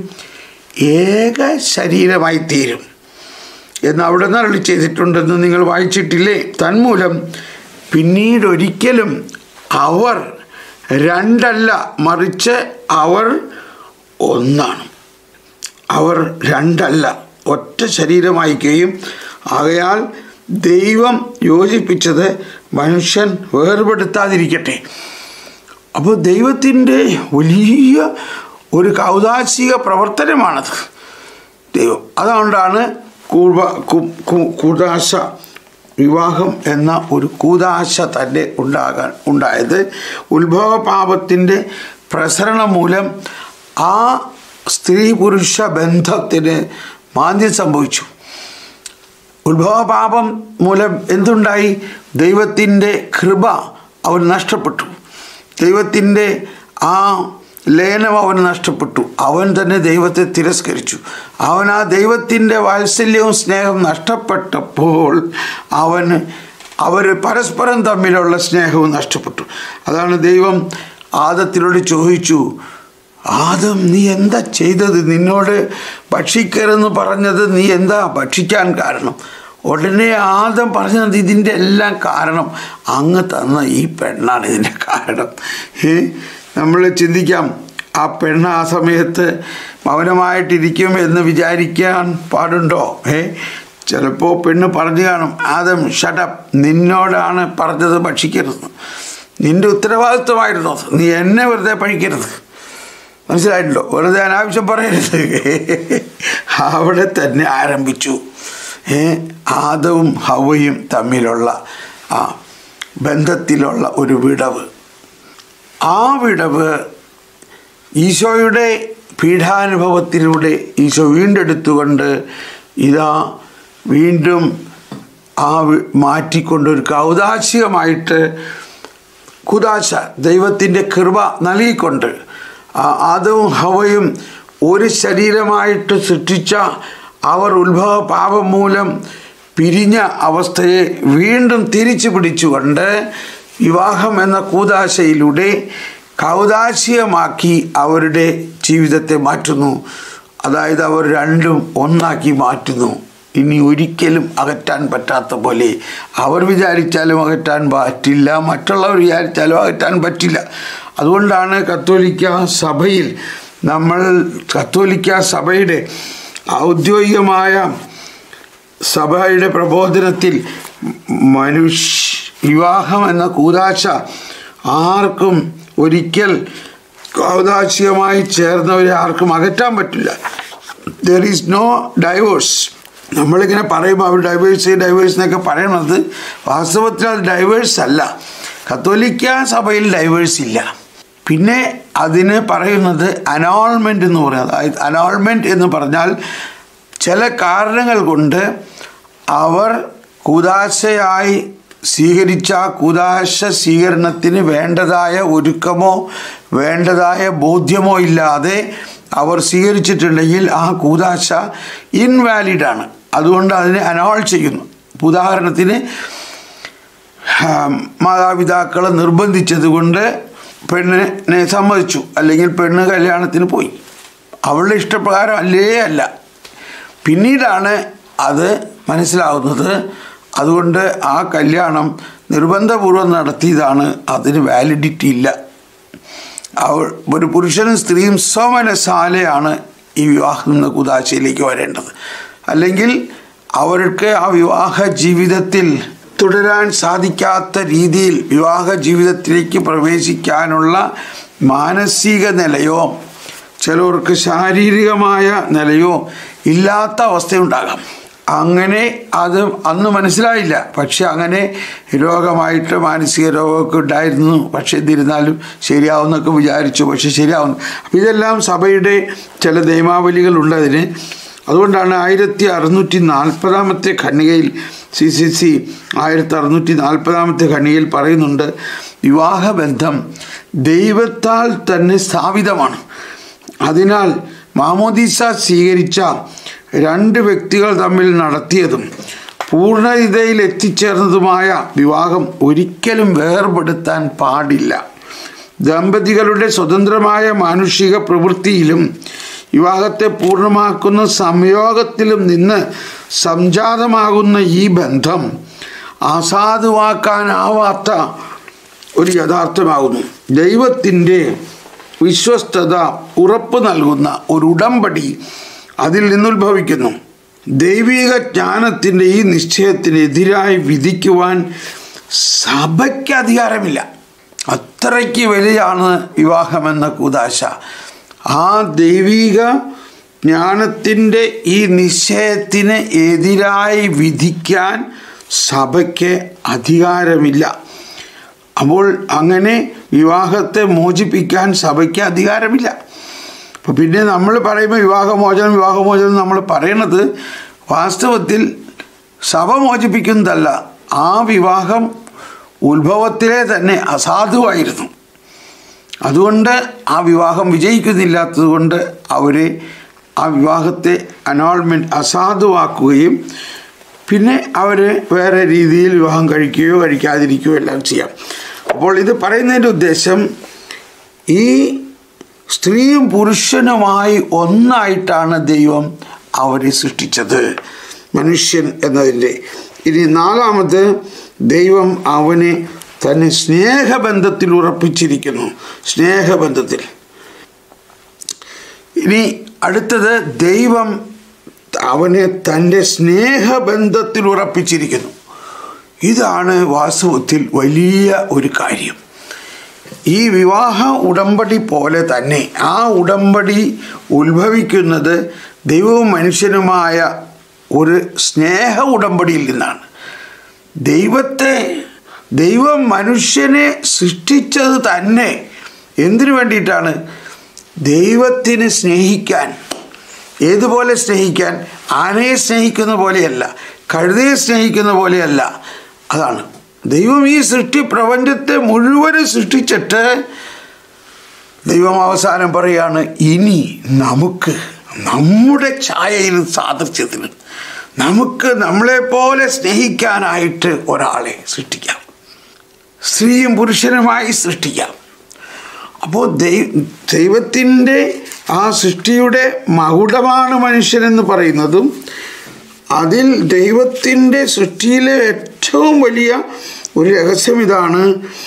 ഏക ശരീരമായി തീരും എന്ന് അവിടെ നിന്ന് അരളി ചെയ്തിട്ടുണ്ടെന്ന് നിങ്ങൾ വായിച്ചിട്ടില്ലേ തന്മൂലം പിന്നീട് ഒരിക്കലും അവർ രണ്ടല്ല മറിച്ച് അവർ ഒന്നാണ് അവർ രണ്ടല്ല ഒറ്റ ശരീരമായിക്കുകയും ആകയാൽ ദൈവം യോജിപ്പിച്ചത് മനുഷ്യൻ വേർപെടുത്താതിരിക്കട്ടെ അപ്പോൾ ദൈവത്തിൻ്റെ വലിയ ഒരു കൗതാശിക പ്രവർത്തനമാണത് ദൈവം അതുകൊണ്ടാണ് കൂവ കു- കു- കൂതാശ വിവാഹം എന്ന ഒരു കൂതാശ തന്നെ ഉണ്ടാകാൻ ഉണ്ടായത് ഉത്ഭവ പാപത്തിൻ്റെ പ്രസരണം മൂലം ആ സ്ത്രീ പുരുഷ ബന്ധത്തിന് മാന്ദ്യം സംഭവിച്ചു ഉത്ഭവ പാപം മൂലം എന്തുണ്ടായി ദൈവത്തിൻ്റെ കൃപ അവൻ നഷ്ടപ്പെട്ടു ദൈവത്തിൻ്റെ ആ ലയനം അവൻ നഷ്ടപ്പെട്ടു അവൻ തന്നെ ദൈവത്തെ തിരസ്കരിച്ചു അവൻ ആ ദൈവത്തിൻ്റെ വാത്സല്യവും സ്നേഹവും നഷ്ടപ്പെട്ടപ്പോൾ അവന് അവർ പരസ്പരം തമ്മിലുള്ള സ്നേഹവും നഷ്ടപ്പെട്ടു അതാണ് ദൈവം ആദത്തിനോട് ചോദിച്ചു ആദം നീ എന്താ ചെയ്തത് നിന്നോട് ഭക്ഷിക്കരുതെന്ന് പറഞ്ഞത് നീ എന്താ ഭക്ഷിക്കാൻ കാരണം ഉടനെ ആദം പറഞ്ഞത് ഇതിൻ്റെ എല്ലാം കാരണം അങ്ങ് തന്ന ഈ പെണ്ണാണ് ഇതിൻ്റെ കാരണം ഏ നമ്മൾ ചിന്തിക്കാം ആ പെണ്ണ് ആ സമയത്ത് മൗനമായിട്ടിരിക്കും എന്ന് വിചാരിക്കാൻ പാടുണ്ടോ ഏ ചിലപ്പോൾ പെണ്ണ് പറഞ്ഞു കാണും ആദം ഷടപ്പ് നിന്നോടാണ് പറഞ്ഞത് ഭക്ഷിക്കരുത് നിന്റെ ഉത്തരവാദിത്വമായിരുന്നു അത്. നീ എന്നെ വെറുതെ പഴിക്കരുത് മനസ്സിലായിട്ടുണ്ടോ വെറുതെ അനാവശ്യം പറയരുത് അവിടെ തന്നെ ആരംഭിച്ചു ഏ ആദവും ഹവയും തമ്മിലുള്ള ആ ബന്ധത്തിലുള്ള ഒരു വിടവ് ആ വിടവ് ഈശോയുടെ പീഠാനുഭവത്തിലൂടെ ഈശോ വീണ്ടെടുത്തുകൊണ്ട് ഇതാ വീണ്ടും ആ വി- മാറ്റിക്കൊണ്ട് ഒരു കൗതാശികമായിട്ട് കുദാശ ദൈവത്തിൻ്റെ കൃപ നൽകിക്കൊണ്ട് ആ ആദവും ഹവയും ഒരു ശരീരമായിട്ട് സൃഷ്ടിച്ച അവർ ഉത്ഭവ പാപം മൂലം പിരിഞ്ഞ അവസ്ഥയെ വീണ്ടും തിരിച്ചു പിടിച്ചുകൊണ്ട് വിവാഹം എന്ന കൂതാശയിലൂടെ കൗതാശികമാക്കി അവരുടെ ജീവിതത്തെ മാറ്റുന്നു അതായത് അവർ രണ്ടും ഒന്നാക്കി മാറ്റുന്നു ഇനി ഒരിക്കലും അകറ്റാൻ പറ്റാത്ത പോലെ അവർ വിചാരിച്ചാലും അകറ്റാൻ പറ്റില്ല മറ്റുള്ളവർ വിചാരിച്ചാലും അകറ്റാൻ പറ്റില്ല അതുകൊണ്ടാണ് കത്തോലിക്ക സഭയിൽ നമ്മൾ കത്തോലിക്ക സഭയുടെ ഔദ്യോഗികമായ സഭയുടെ പ്രബോധനത്തിൽ മനുഷ്യ വിവാഹം എന്ന കൂതാശ ആർക്കും ഒരിക്കൽ ഔദാശികമായി ചേർന്നവരെ ആർക്കും അകറ്റാൻ പറ്റില്ല ദർ ഈസ് നോ ഡൈവേഴ്സ് നമ്മളിങ്ങനെ പറയുമ്പോൾ അവർ ഡൈവേഴ്സ് ഡൈവേഴ്സ് എന്നൊക്കെ പറയണത് വാസ്തവത്തിൽ അത് ഡൈവേഴ്സ് അല്ല കത്തോലിക്ക സഭയിൽ ഡൈവേഴ്സ് ഇല്ല പിന്നെ അതിന് പറയുന്നത് അനോൾമെൻ്റ് എന്ന് പറയുന്നത് അതായത് അനോൾമെൻ്റ് എന്ന് പറഞ്ഞാൽ ചില കാരണങ്ങൾ കൊണ്ട് അവർ കൂതാശയായി സ്വീകരിച്ച കൂതാശ സ്വീകരണത്തിന് വേണ്ടതായ ഒരുക്കമോ വേണ്ടതായ ബോധ്യമോ ഇല്ലാതെ അവർ സ്വീകരിച്ചിട്ടുണ്ടെങ്കിൽ ആ കൂതാശ ഇൻവാലിഡാണ് അതുകൊണ്ട് അതിനെ അനോൾ ചെയ്യുന്നു ഉദാഹരണത്തിന് മാതാപിതാക്കൾ നിർബന്ധിച്ചത് കൊണ്ട് പെണ്ണിനെ സമ്മതിച്ചു അല്ലെങ്കിൽ പെണ്ണ് കല്യാണത്തിന് പോയി അവളുടെ ഇഷ്ടപ്രകാരം അല്ലേ അല്ല പിന്നീടാണ് അത് മനസ്സിലാവുന്നത് അതുകൊണ്ട് ആ കല്യാണം നിർബന്ധപൂർവ്വം നടത്തിയതാണ് അതിന് വാലിഡിറ്റി ഇല്ല അവൾ ഒരു പുരുഷനും സ്ത്രീയും സ്വമനസാലയാണ് ഈ വിവാഹം എന്ന കുതാശയിലേക്ക് വരേണ്ടത് അല്ലെങ്കിൽ അവർക്ക് ആ വിവാഹ ജീവിതത്തിൽ തുടരാൻ സാധിക്കാത്ത രീതിയിൽ വിവാഹ ജീവിതത്തിലേക്ക് പ്രവേശിക്കാനുള്ള മാനസിക നിലയോ ചിലർക്ക് ശാരീരികമായ നിലയോ ഇല്ലാത്ത അവസ്ഥയുണ്ടാകാം അങ്ങനെ അത് അന്ന് മനസ്സിലായില്ല പക്ഷെ അങ്ങനെ രോഗമായിട്ട് മാനസിക രോഗമൊക്കെ ഉണ്ടായിരുന്നു പക്ഷെ എന്നിരുന്നാലും ശരിയാവുന്നൊക്കെ വിചാരിച്ചു പക്ഷെ ശരിയാവുന്നു അപ്പം ഇതെല്ലാം സഭയുടെ ചില നിയമാവലികളുള്ളതിന് അതുകൊണ്ടാണ് ആയിരത്തി അറുന്നൂറ്റി നാൽപ്പതാമത്തെ ഖണ്ണികയിൽ സി സി സി ആയിരത്തി അറുന്നൂറ്റി നാൽപ്പതാമത്തെ ഖണ്ണികയിൽ പറയുന്നുണ്ട് വിവാഹബന്ധം ദൈവത്താൽ തന്നെ സ്ഥാപിതമാണ് അതിനാൽ മാമോദീസ സ്വീകരിച്ച രണ്ട് വ്യക്തികൾ തമ്മിൽ നടത്തിയതും പൂർണ്ണതയിൽ എത്തിച്ചേർന്നതുമായ വിവാഹം ഒരിക്കലും വേർപെടുത്താൻ പാടില്ല ദമ്പതികളുടെ സ്വതന്ത്രമായ മാനുഷിക പ്രവൃത്തിയിലും വിവാഹത്തെ പൂർണ്ണമാക്കുന്ന സംയോഗത്തിലും നിന്ന് സംജാതമാകുന്ന ഈ ബന്ധം അസാധുവാക്കാനാവാത്ത ഒരു യഥാർത്ഥമാകുന്നു ദൈവത്തിൻ്റെ വിശ്വസ്തത ഉറപ്പ് നൽകുന്ന ഒരു ഉടമ്പടി അതിൽ നിന്നുത്ഭവിക്കുന്നു ദൈവിക ജ്ഞാനത്തിൻ്റെ ഈ നിശ്ചയത്തിനെതിരായി വിധിക്കുവാൻ സഭയ്ക്ക് അധികാരമില്ല അത്രയ്ക്ക് വലിയാണ് വിവാഹമെന്ന കൂതാശ ആ ദൈവിക ജ്ഞാനത്തിൻ്റെ ഈ നിശ്ചയത്തിന് എതിരായി വിധിക്കാൻ സഭയ്ക്ക് അധികാരമില്ല അപ്പോൾ അങ്ങനെ വിവാഹത്തെ മോചിപ്പിക്കാൻ സഭയ്ക്ക് അധികാരമില്ല അപ്പോൾ പിന്നെ നമ്മൾ പറയുമ്പോൾ വിവാഹമോചനം വിവാഹമോചനം നമ്മൾ പറയണത് വാസ്തവത്തിൽ സഭ മോചിപ്പിക്കുന്നതല്ല ആ വിവാഹം ഉത്ഭവത്തിലെ തന്നെ അസാധുവായിരുന്നു അതുകൊണ്ട് ആ വിവാഹം വിജയിക്കുന്നില്ലാത്തത് കൊണ്ട് അവർ ആ വിവാഹത്തെ അനോൾമെൻറ്റ് അസാധുവാക്കുകയും പിന്നെ അവർ വേറെ രീതിയിൽ വിവാഹം കഴിക്കുകയോ കഴിക്കാതിരിക്കുകയോ എല്ലാം ചെയ്യാം അപ്പോൾ ഇത് പറയുന്നതിൻ്റെ ഉദ്ദേശം ഈ സ്ത്രീയും പുരുഷനുമായി ഒന്നായിട്ടാണ് ദൈവം അവരെ സൃഷ്ടിച്ചത് മനുഷ്യൻ എന്നതിൻ്റെ ഇനി നാലാമത് ദൈവം അവനെ തന്നെ സ്നേഹബന്ധത്തിൽ ഉറപ്പിച്ചിരിക്കുന്നു സ്നേഹബന്ധത്തിൽ ഇനി അടുത്തത് ദൈവം അവനെ തൻ്റെ സ്നേഹബന്ധത്തിൽ ഉറപ്പിച്ചിരിക്കുന്നു ഇതാണ് വാസ്തവത്തിൽ വലിയ ഒരു കാര്യം ഈ വിവാഹ ഉടമ്പടി പോലെ തന്നെ ആ ഉടമ്പടി ഉത്ഭവിക്കുന്നത് ദൈവവും മനുഷ്യനുമായ ഒരു സ്നേഹ ഉടമ്പടിയിൽ നിന്നാണ് ദൈവത്തെ ദൈവം മനുഷ്യനെ സൃഷ്ടിച്ചത് തന്നെ എന്തിനു വേണ്ടിയിട്ടാണ് ദൈവത്തിന് സ്നേഹിക്കാൻ ഏതുപോലെ സ്നേഹിക്കാൻ ആനയെ സ്നേഹിക്കുന്ന പോലെയല്ല കഴുതയെ സ്നേഹിക്കുന്ന പോലെയല്ല അതാണ് ദൈവം ഈ സൃഷ്ടി പ്രപഞ്ചത്തെ മുഴുവനും സൃഷ്ടിച്ചിട്ട് ദൈവം അവസാനം പറയാണ് ഇനി നമുക്ക് നമ്മുടെ ഛായയിലും സാദൃശ്യത്തിലും നമുക്ക് നമ്മളെപ്പോലെ സ്നേഹിക്കാനായിട്ട് ഒരാളെ സൃഷ്ടിക്കാം സ്ത്രീയും പുരുഷനുമായി സൃഷ്ടിക്കാം അപ്പോൾ ദൈവ ദൈവത്തിൻ്റെ ആ സൃഷ്ടിയുടെ മകുടമാണ് മനുഷ്യനെന്ന് പറയുന്നതും അതിൽ ദൈവത്തിൻ്റെ സൃഷ്ടിയിലെ ഏറ്റവും വലിയ ഒരു രഹസ്യം ഇതാണ്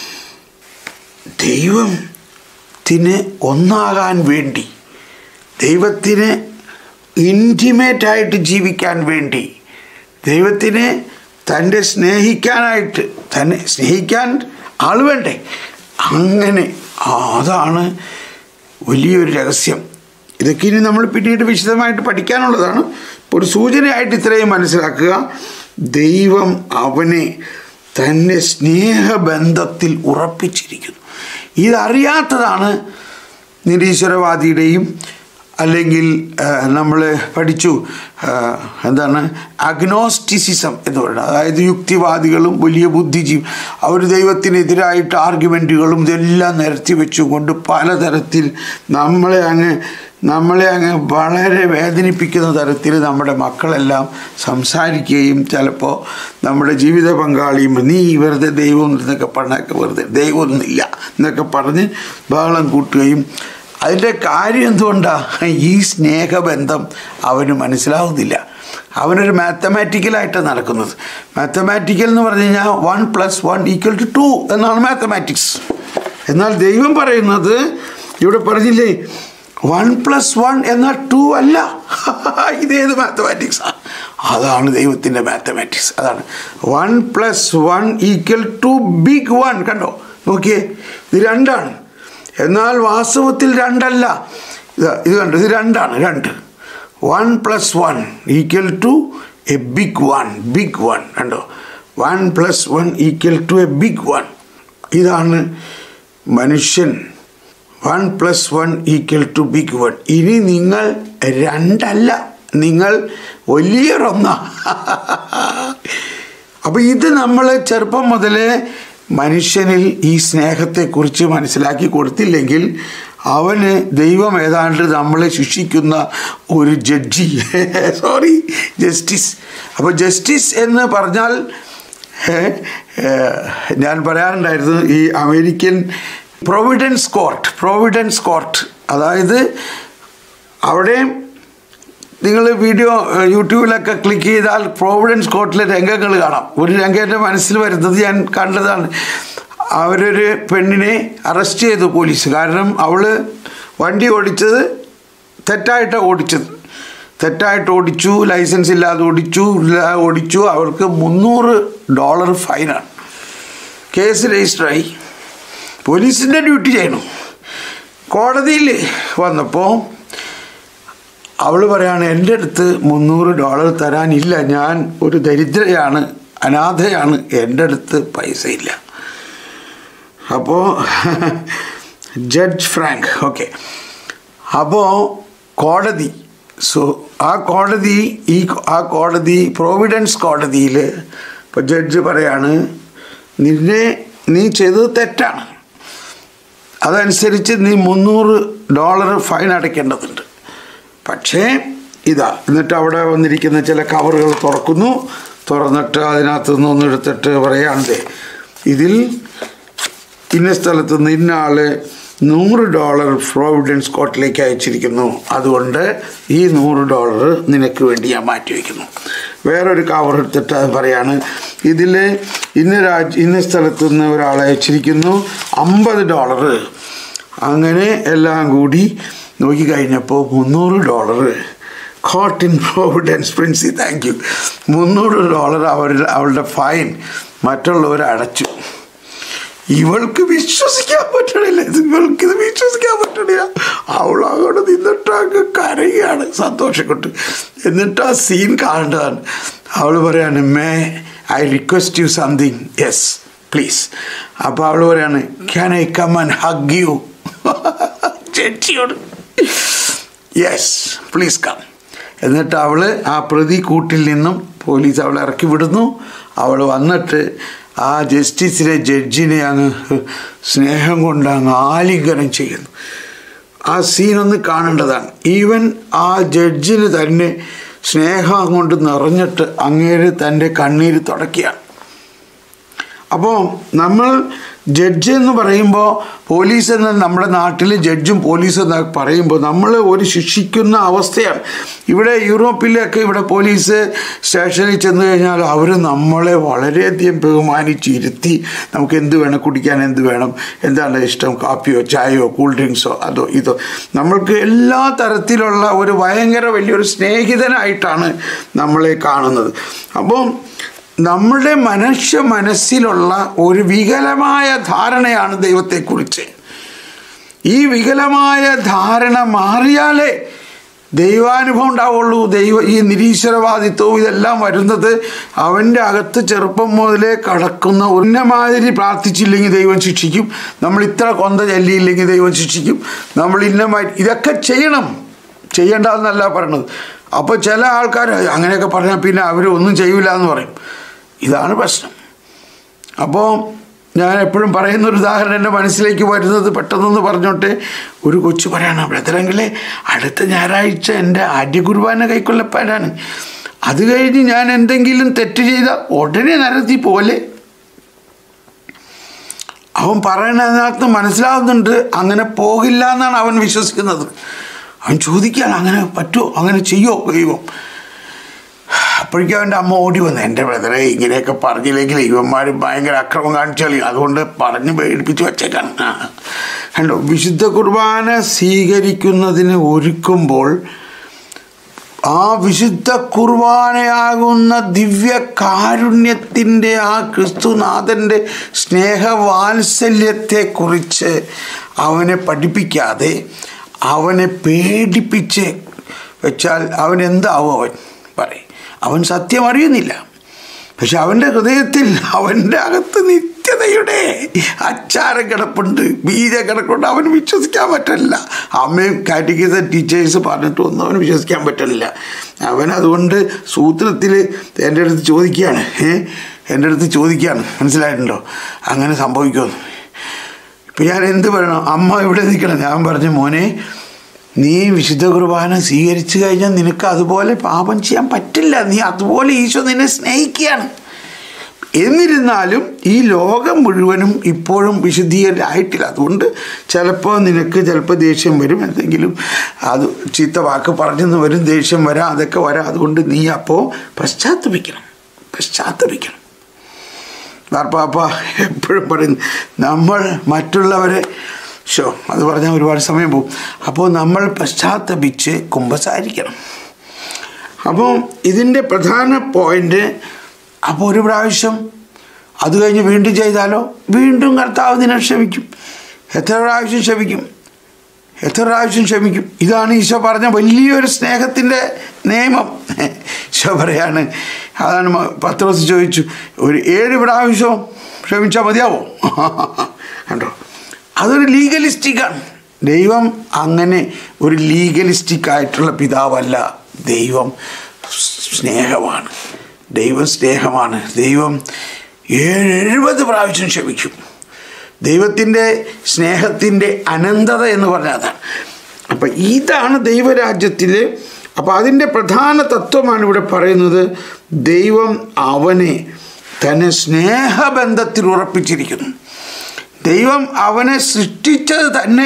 ദൈവത്തിന് ഒന്നാകാൻ വേണ്ടി ദൈവത്തിന് ഇൻറ്റിമേറ്റായിട്ട് ജീവിക്കാൻ വേണ്ടി ദൈവത്തിനെ തൻ്റെ സ്നേഹിക്കാനായിട്ട് തന്നെ സ്നേഹിക്കാൻ ആൾ വേണ്ടേ അങ്ങനെ അതാണ് വലിയൊരു രഹസ്യം ഇതൊക്കെ ഇനി നമ്മൾ പിന്നീട് വിശദമായിട്ട് പഠിക്കാനുള്ളതാണ് ഒരു സൂചനയായിട്ട് ഇത്രയും മനസ്സിലാക്കുക ദൈവം അവനെ തന്നെ സ്നേഹബന്ധത്തിൽ ഉറപ്പിച്ചിരിക്കുന്നു ഇതറിയാത്തതാണ് നിരീശ്വരവാദിയുടെയും അല്ലെങ്കിൽ നമ്മൾ പഠിച്ചു എന്താണ് അഗ്നോസ്റ്റിസിസം എന്ന് പറയുന്നത് അതായത് യുക്തിവാദികളും വലിയ ബുദ്ധിജീവി അവർ ദൈവത്തിനെതിരായിട്ട് ആർഗ്യുമെൻറ്റുകളും ഇതെല്ലാം നിരത്തി വെച്ചുകൊണ്ട് പലതരത്തിൽ നമ്മളെ അങ്ങ് നമ്മളെ അങ്ങ് വളരെ വേദനിപ്പിക്കുന്ന തരത്തിൽ നമ്മുടെ മക്കളെല്ലാം സംസാരിക്കുകയും ചിലപ്പോൾ നമ്മുടെ ജീവിത പങ്കാളിയും നീ വെറുതെ ദൈവം എന്നൊക്കെ പറഞ്ഞൊക്കെ വെറുതെ ദൈവമൊന്നുമില്ല എന്നൊക്കെ പറഞ്ഞ് ബഹളം കൂട്ടുകയും അതിൻ്റെ കാര്യം എന്തുകൊണ്ടാണ് ഈ സ്നേഹബന്ധം അവന് മനസ്സിലാവുന്നില്ല അവനൊരു മാത്തമാറ്റിക്കലായിട്ടാണ് നടക്കുന്നത് മാത്തമാറ്റിക്കൽ എന്ന് പറഞ്ഞു കഴിഞ്ഞാൽ one plus one equal two two എന്നാണ് മാത്തമാറ്റിക്സ് എന്നാൽ ദൈവം പറയുന്നത് ഇവിടെ പറഞ്ഞില്ലേ വൺ പ്ലസ് വൺ എന്നാൽ ടു അല്ല ഇതേത് മാത്തമാറ്റിക്സാണ് അതാണ് ദൈവത്തിൻ്റെ മാത്തമാറ്റിക്സ് അതാണ് one plus one equal two big one കണ്ടോ നോക്കിയേ ഇത് രണ്ടാണ് എന്നാൽ വാസ്തവത്തിൽ രണ്ടല്ല ഇത് ഇത് കണ്ടു ഇത് രണ്ടാണ് രണ്ട് one plus one equal two a big one big one കണ്ടോ one plus one equal two a big one ഇതാണ് മനുഷ്യൻ one plus one equal two big one ഇനി നിങ്ങൾ രണ്ടല്ല നിങ്ങൾ വലിയൊരൊന്നാ അപ്പോൾ ഇത് നമ്മൾ ചെറുപ്പം മുതലേ മനുഷ്യനിൽ ഈ സ്നേഹത്തെക്കുറിച്ച് മനസ്സിലാക്കി കൊടുത്തില്ലെങ്കിൽ അവന് ദൈവം ഏതാണ്ട് നമ്മളെ ശിക്ഷിക്കുന്ന ഒരു ജഡ്ജി സോറി ജസ്റ്റിസ് അപ്പോൾ ജസ്റ്റിസ് എന്ന് പറഞ്ഞാൽ ഞാൻ പറയാറുണ്ടായിരുന്നു ഈ American Providence court Providence court അതായത് അവിടെ നിങ്ങൾ വീഡിയോ യൂട്യൂബിലൊക്കെ ക്ലിക്ക് ചെയ്താൽ പ്രോവിഡൻസ് കോർട്ടിലെ രംഗങ്ങൾ കാണാം ഒരു രംഗം എൻ്റെ മനസ്സിൽ വരുന്നത് ഞാൻ കണ്ടതാണ് അവരൊരു പെണ്ണിനെ അറസ്റ്റ് ചെയ്തു പോലീസ് കാരണം അവൾ വണ്ടി ഓടിച്ചത് തെറ്റായിട്ട് ഓടിച്ചത് തെറ്റായിട്ട് ഓടിച്ചു ലൈസൻസ് ഇല്ലാതെ ഓടിച്ചു ഓടിച്ചു അവർക്ക് മുന്നൂറ് ഡോളർ ഫൈനാണ് കേസ് രജിസ്റ്ററായി പോലീസിൻ്റെ ഡ്യൂട്ടി ചെയ്യണം കോടതിയിൽ വന്നപ്പോൾ അവൾ പറയാണ് എൻ്റെ അടുത്ത് മുന്നൂറ് ഡോളർ തരാനില്ല ഞാൻ ഒരു ദരിദ്രയാണ് അനാഥയാണ് എൻ്റെ അടുത്ത് പൈസ ഇല്ല അപ്പോൾ ജഡ്ജ് ഫ്രാങ്ക് ഓക്കെ അപ്പോൾ കോടതി സോ ആ കോടതി ഈ ആ കോടതി പ്രോവിഡൻസ് കോടതിയിൽ ഇപ്പോൾ ജഡ്ജ് പറയാണ് നിന്നെ നീ ചെയ്തത് തെറ്റാണ് അതനുസരിച്ച് നീ മുന്നൂറ് ഡോളർ ഫൈൻ അടയ്ക്കേണ്ടതുണ്ട് പക്ഷേ ഇതാ എന്നിട്ട് അവിടെ വന്നിരിക്കുന്ന ചില കവറുകൾ തുറക്കുന്നു തുറന്നിട്ട് അതിനകത്ത് നിന്ന് ഒന്നെടുത്തിട്ട് പറയാണ്ട് ഇതിൽ ഇന്ന സ്ഥലത്ത് നിന്ന് ഇന്ന ആള് നൂറ് ഡോളർ പ്രോവിഡൻസ് കോർട്ടിലേക്ക് അയച്ചിരിക്കുന്നു അതുകൊണ്ട് ഈ നൂറ് ഡോളർ നിനക്ക് വേണ്ടി ഞാൻ മാറ്റി വയ്ക്കുന്നു വേറൊരു കവർ എടുത്തിട്ട് അത് പറയാണ് ഇതിൽ ഇന്ന രാജ്യ ഇന്ന സ്ഥലത്ത് നിന്ന് ഒരാൾ അയച്ചിരിക്കുന്നു അമ്പത് ഡോളർ അങ്ങനെ എല്ലാം കൂടി നോക്കിക്കഴിഞ്ഞപ്പോൾ മുന്നൂറ് ഡോളർ കോട്ട് ഇൻ പ്രോവിഡൻസ് പ്രിൻസി താങ്ക് യു മുന്നൂറ് ഡോളർ അവർ അവളുടെ ഫൈൻ മറ്റുള്ളവർ അടച്ചു ഇവൾക്ക് വിശ്വസിക്കാൻ പറ്റണില്ല ഇവൾക്ക് ഇത് വിശ്വസിക്കാൻ പറ്റണില്ല അവൾ അങ്ങോട്ട് നിന്നിട്ട് അങ്ങ് കരയുകയാണ് സന്തോഷം കൊണ്ട് എന്നിട്ട് ആ സീൻ കാണേണ്ടതാണ് അവൾ പറയാണ് may I request you something yes please അപ്പോൾ അവൾ പറയാണ് can I come and hug you ചേച്ചിയോട് യെസ് പ്ലീസ് കം എന്നിട്ട് അവൾ ആ പ്രതി കൂട്ടിൽ നിന്നും പോലീസ് അവളെ ഇറക്കി വിടുന്നു അവൾ വന്നിട്ട് ആ ജസ്റ്റിസിലെ ജഡ്ജിനെ അങ്ങ് സ്നേഹം കൊണ്ട് അങ്ങ് ആലിംഗനം ചെയ്യുന്നു ആ സീനൊന്ന് കാണേണ്ടതാണ് ഈവൻ ആ ജഡ്ജിന് തന്നെ സ്നേഹം കൊണ്ട് നിറഞ്ഞിട്ട് അങ്ങേര് തൻ്റെ കണ്ണീര് തുടക്കുകയാണ് അപ്പോൾ നമ്മൾ ജഡ്ജ് എന്ന് പറയുമ്പോൾ പോലീസ് എന്ന നമ്മുടെ നാട്ടിൽ ജഡ്ജും പോലീസും എന്ന് പറയുമ്പോൾ നമ്മൾ ഒരു ശിക്ഷിക്കുന്ന അവസ്ഥയാണ് ഇവിടെ യൂറോപ്പിലൊക്കെ ഇവിടെ പോലീസ് സ്റ്റേഷനിൽ ചെന്ന് കഴിഞ്ഞാൽ അവർ നമ്മളെ വളരെയധികം ബഹുമാനിച്ചിരുത്തി നമുക്ക് എന്ത് വേണം കുടിക്കാൻ എന്ത് വേണം എന്താണ് ഇഷ്ടം കാപ്പിയോ ചായയോ കൂൾ ഡ്രിങ്ക്സോ അതോ ഇതോ നമ്മൾക്ക് എല്ലാ തരത്തിലുള്ള ഒരു ഭയങ്കര വലിയൊരു സ്നേഹിതനായിട്ടാണ് നമ്മളെ കാണുന്നത് അപ്പം നമ്മുടെ മനുഷ്യ മനസ്സിലുള്ള ഒരു വികലമായ ധാരണയാണ് ദൈവത്തെക്കുറിച്ച് ഈ വികലമായ ധാരണ മാറിയാലേ ദൈവാനുഭവം ഉണ്ടാവുള്ളൂ ദൈവ ഈ നിരീശ്വരവാദിത്വവും ഇതെല്ലാം വരുന്നത് അവൻ്റെ അകത്ത് ചെറുപ്പം മുതലേ കടക്കുന്ന ഉന്നമാതിരി പ്രാർത്ഥിച്ചില്ലെങ്കിൽ ദൈവം ശിക്ഷിക്കും നമ്മൾ ഇത്ര കൊന്ത ചൊല്ലിയില്ലെങ്കിൽ ദൈവം ശിക്ഷിക്കും നമ്മൾ ഇന്നമായി ഇതൊക്കെ ചെയ്യണം ചെയ്യേണ്ടതെന്നല്ല പറയണത് അപ്പോൾ ചില ആൾക്കാർ അങ്ങനെയൊക്കെ പറഞ്ഞാൽ പിന്നെ അവർ ഒന്നും ചെയ്യില്ല എന്ന് പറയും ഇതാണ് പ്രശ്നം അപ്പോൾ ഞാൻ എപ്പോഴും പറയുന്ന ഒരു ഉദാഹരണം എൻ്റെ മനസ്സിലേക്ക് വരുന്നത് പെട്ടെന്നൊന്ന് പറഞ്ഞോട്ടെ ഒരു കൊച്ചു പറയണം ബ്രദറെങ്കിലേ അടുത്ത ഞായറാഴ്ച എൻ്റെ ആദ്യ കുർബാന കൈക്കൊള്ളപ്പാനാണ് അത് കഴിഞ്ഞ് ഞാൻ എന്തെങ്കിലും തെറ്റ് ചെയ്ത ഉടനെ നരത്തി പോലെ അവൻ പറയണതിനകത്ത് മനസ്സിലാവുന്നുണ്ട് അങ്ങനെ പോകില്ല എന്നാണ് അവൻ വിശ്വസിക്കുന്നത് അവൻ ചോദിക്കുകയാണ് അങ്ങനെ പറ്റുമോ അങ്ങനെ ചെയ്യോ ദൈവം അപ്പോഴേക്കും അവൻ്റെ അമ്മ ഓടി വന്നു എൻ്റെ ബ്രദറെ ഇങ്ങനെയൊക്കെ പറഞ്ഞില്ലെങ്കിൽ ഇവന്മാർ ഭയങ്കര അക്രമം കാണിച്ചാൽ അതുകൊണ്ട് പറഞ്ഞ് പേടിപ്പിച്ച് വച്ചേക്കാണ് ആ. കണ്ടോ വിശുദ്ധ കുർബാന സ്വീകരിക്കുന്നതിന് ഒരുക്കുമ്പോൾ ആ വിശുദ്ധ കുർബാനയാകുന്ന ദിവ്യ കാരുണ്യത്തിൻ്റെ ആ ക്രിസ്തുനാഥൻ്റെ സ്നേഹവാത്സല്യത്തെക്കുറിച്ച് അവനെ പഠിപ്പിക്കാതെ അവനെ പേടിപ്പിച്ച് വെച്ചാൽ അവൻ എന്താവും അവൻ പറയും അവൻ സത്യം അറിയുന്നില്ല പക്ഷെ അവൻ്റെ ഹൃദയത്തിൽ അവൻ്റെ അകത്ത് നിത്യതയുടെ അച്ചാരം കിടപ്പുണ്ട് ബീജ കിടപ്പുണ്ട് അവന് വിശ്വസിക്കാൻ പറ്റില്ല അമ്മയും കാറ്റിക്കുന്ന ടീച്ചേഴ്സ് പറഞ്ഞിട്ടൊന്നും അവന് വിശ്വസിക്കാൻ പറ്റില്ല അവൻ അതുകൊണ്ട് സൂത്രത്തിൽ എൻ്റെ അടുത്ത് ചോദിക്കുകയാണ് ഏ എൻ്റെ അടുത്ത് ചോദിക്കുകയാണ് മനസ്സിലായിട്ടുണ്ടോ അങ്ങനെ സംഭവിക്കുമെന്ന് ഇപ്പം ഞാൻ എന്ത് പറയണം അമ്മ ഇവിടെ നിൽക്കണം ഞാൻ പറഞ്ഞു മോനെ നീ വിശുദ്ധ കുർബാന സ്വീകരിച്ചു കഴിഞ്ഞാൽ നിനക്ക് അതുപോലെ പാപം ചെയ്യാൻ പറ്റില്ല നീ അതുപോലെ ഈശോ നിന്നെ സ്നേഹിക്കുകയാണ് എന്നിരുന്നാലും ഈ ലോകം മുഴുവനും ഇപ്പോഴും വിശുദ്ധീകരായിട്ടില്ല അതുകൊണ്ട് ചിലപ്പോൾ നിനക്ക് ചിലപ്പോൾ ദേഷ്യം വരും എന്തെങ്കിലും അത് ചീത്ത വാക്ക് പറഞ്ഞെന്ന് വരും ദേഷ്യം വരാം അതൊക്കെ വരാം അതുകൊണ്ട് നീ അപ്പോൾ പശ്ചാത്തപിക്കണം പശ്ചാത്തപിക്കണം മാർപ്പാപ്പ എപ്പോഴും പറയും നമ്മൾ മറ്റുള്ളവരെ ഷോ അത് പറഞ്ഞാൽ ഒരുപാട് സമയം പോകും അപ്പോൾ നമ്മൾ പശ്ചാത്തപിച്ച് കുമ്പസാരിക്കണം അപ്പോൾ ഇതിൻ്റെ പ്രധാന പോയിന്റ് അപ്പോൾ ഒരു പ്രാവശ്യം അത് കഴിഞ്ഞ് വീണ്ടും ചെയ്താലോ വീണ്ടും കർത്താവ് നിന്നെ ക്ഷമിക്കും എത്ര പ്രാവശ്യം ക്ഷമിക്കും എത്ര പ്രാവശ്യം ക്ഷമിക്കും ഇതാണ് ഈശോ പറഞ്ഞ വലിയൊരു സ്നേഹത്തിൻ്റെ നിയമം ഈശോ പറയാണ് അതാണ് പത്ത് ദിവസം ചോദിച്ചു ഒരു ഏഴ് പ്രാവശ്യവും ക്ഷമിച്ചാൽ മതിയാവോ കണ്ടോ അതൊരു ലീഗലിസ്റ്റിക്കാണ് ദൈവം അങ്ങനെ ഒരു ലീഗലിസ്റ്റിക് ആയിട്ടുള്ള പിതാവല്ല ദൈവം സ്നേഹമാണ് ദൈവം സ്നേഹമാണ് ദൈവം ഏഴ് എഴുപത് പ്രാവശ്യം ക്ഷമിക്കും ദൈവത്തിൻ്റെ സ്നേഹത്തിൻ്റെ അനന്തത എന്ന് പറഞ്ഞാൽ അതാണ് അപ്പം ഇതാണ് ദൈവരാജ്യത്തിൽ അപ്പോൾ അതിൻ്റെ പ്രധാന തത്വമാണ് ഇവിടെ പറയുന്നത് ദൈവം അവനെ തന്നെ സ്നേഹബന്ധത്തിൽ ഉറപ്പിച്ചിരിക്കുന്നു ദൈവം അവനെ സൃഷ്ടിച്ചത് തന്നെ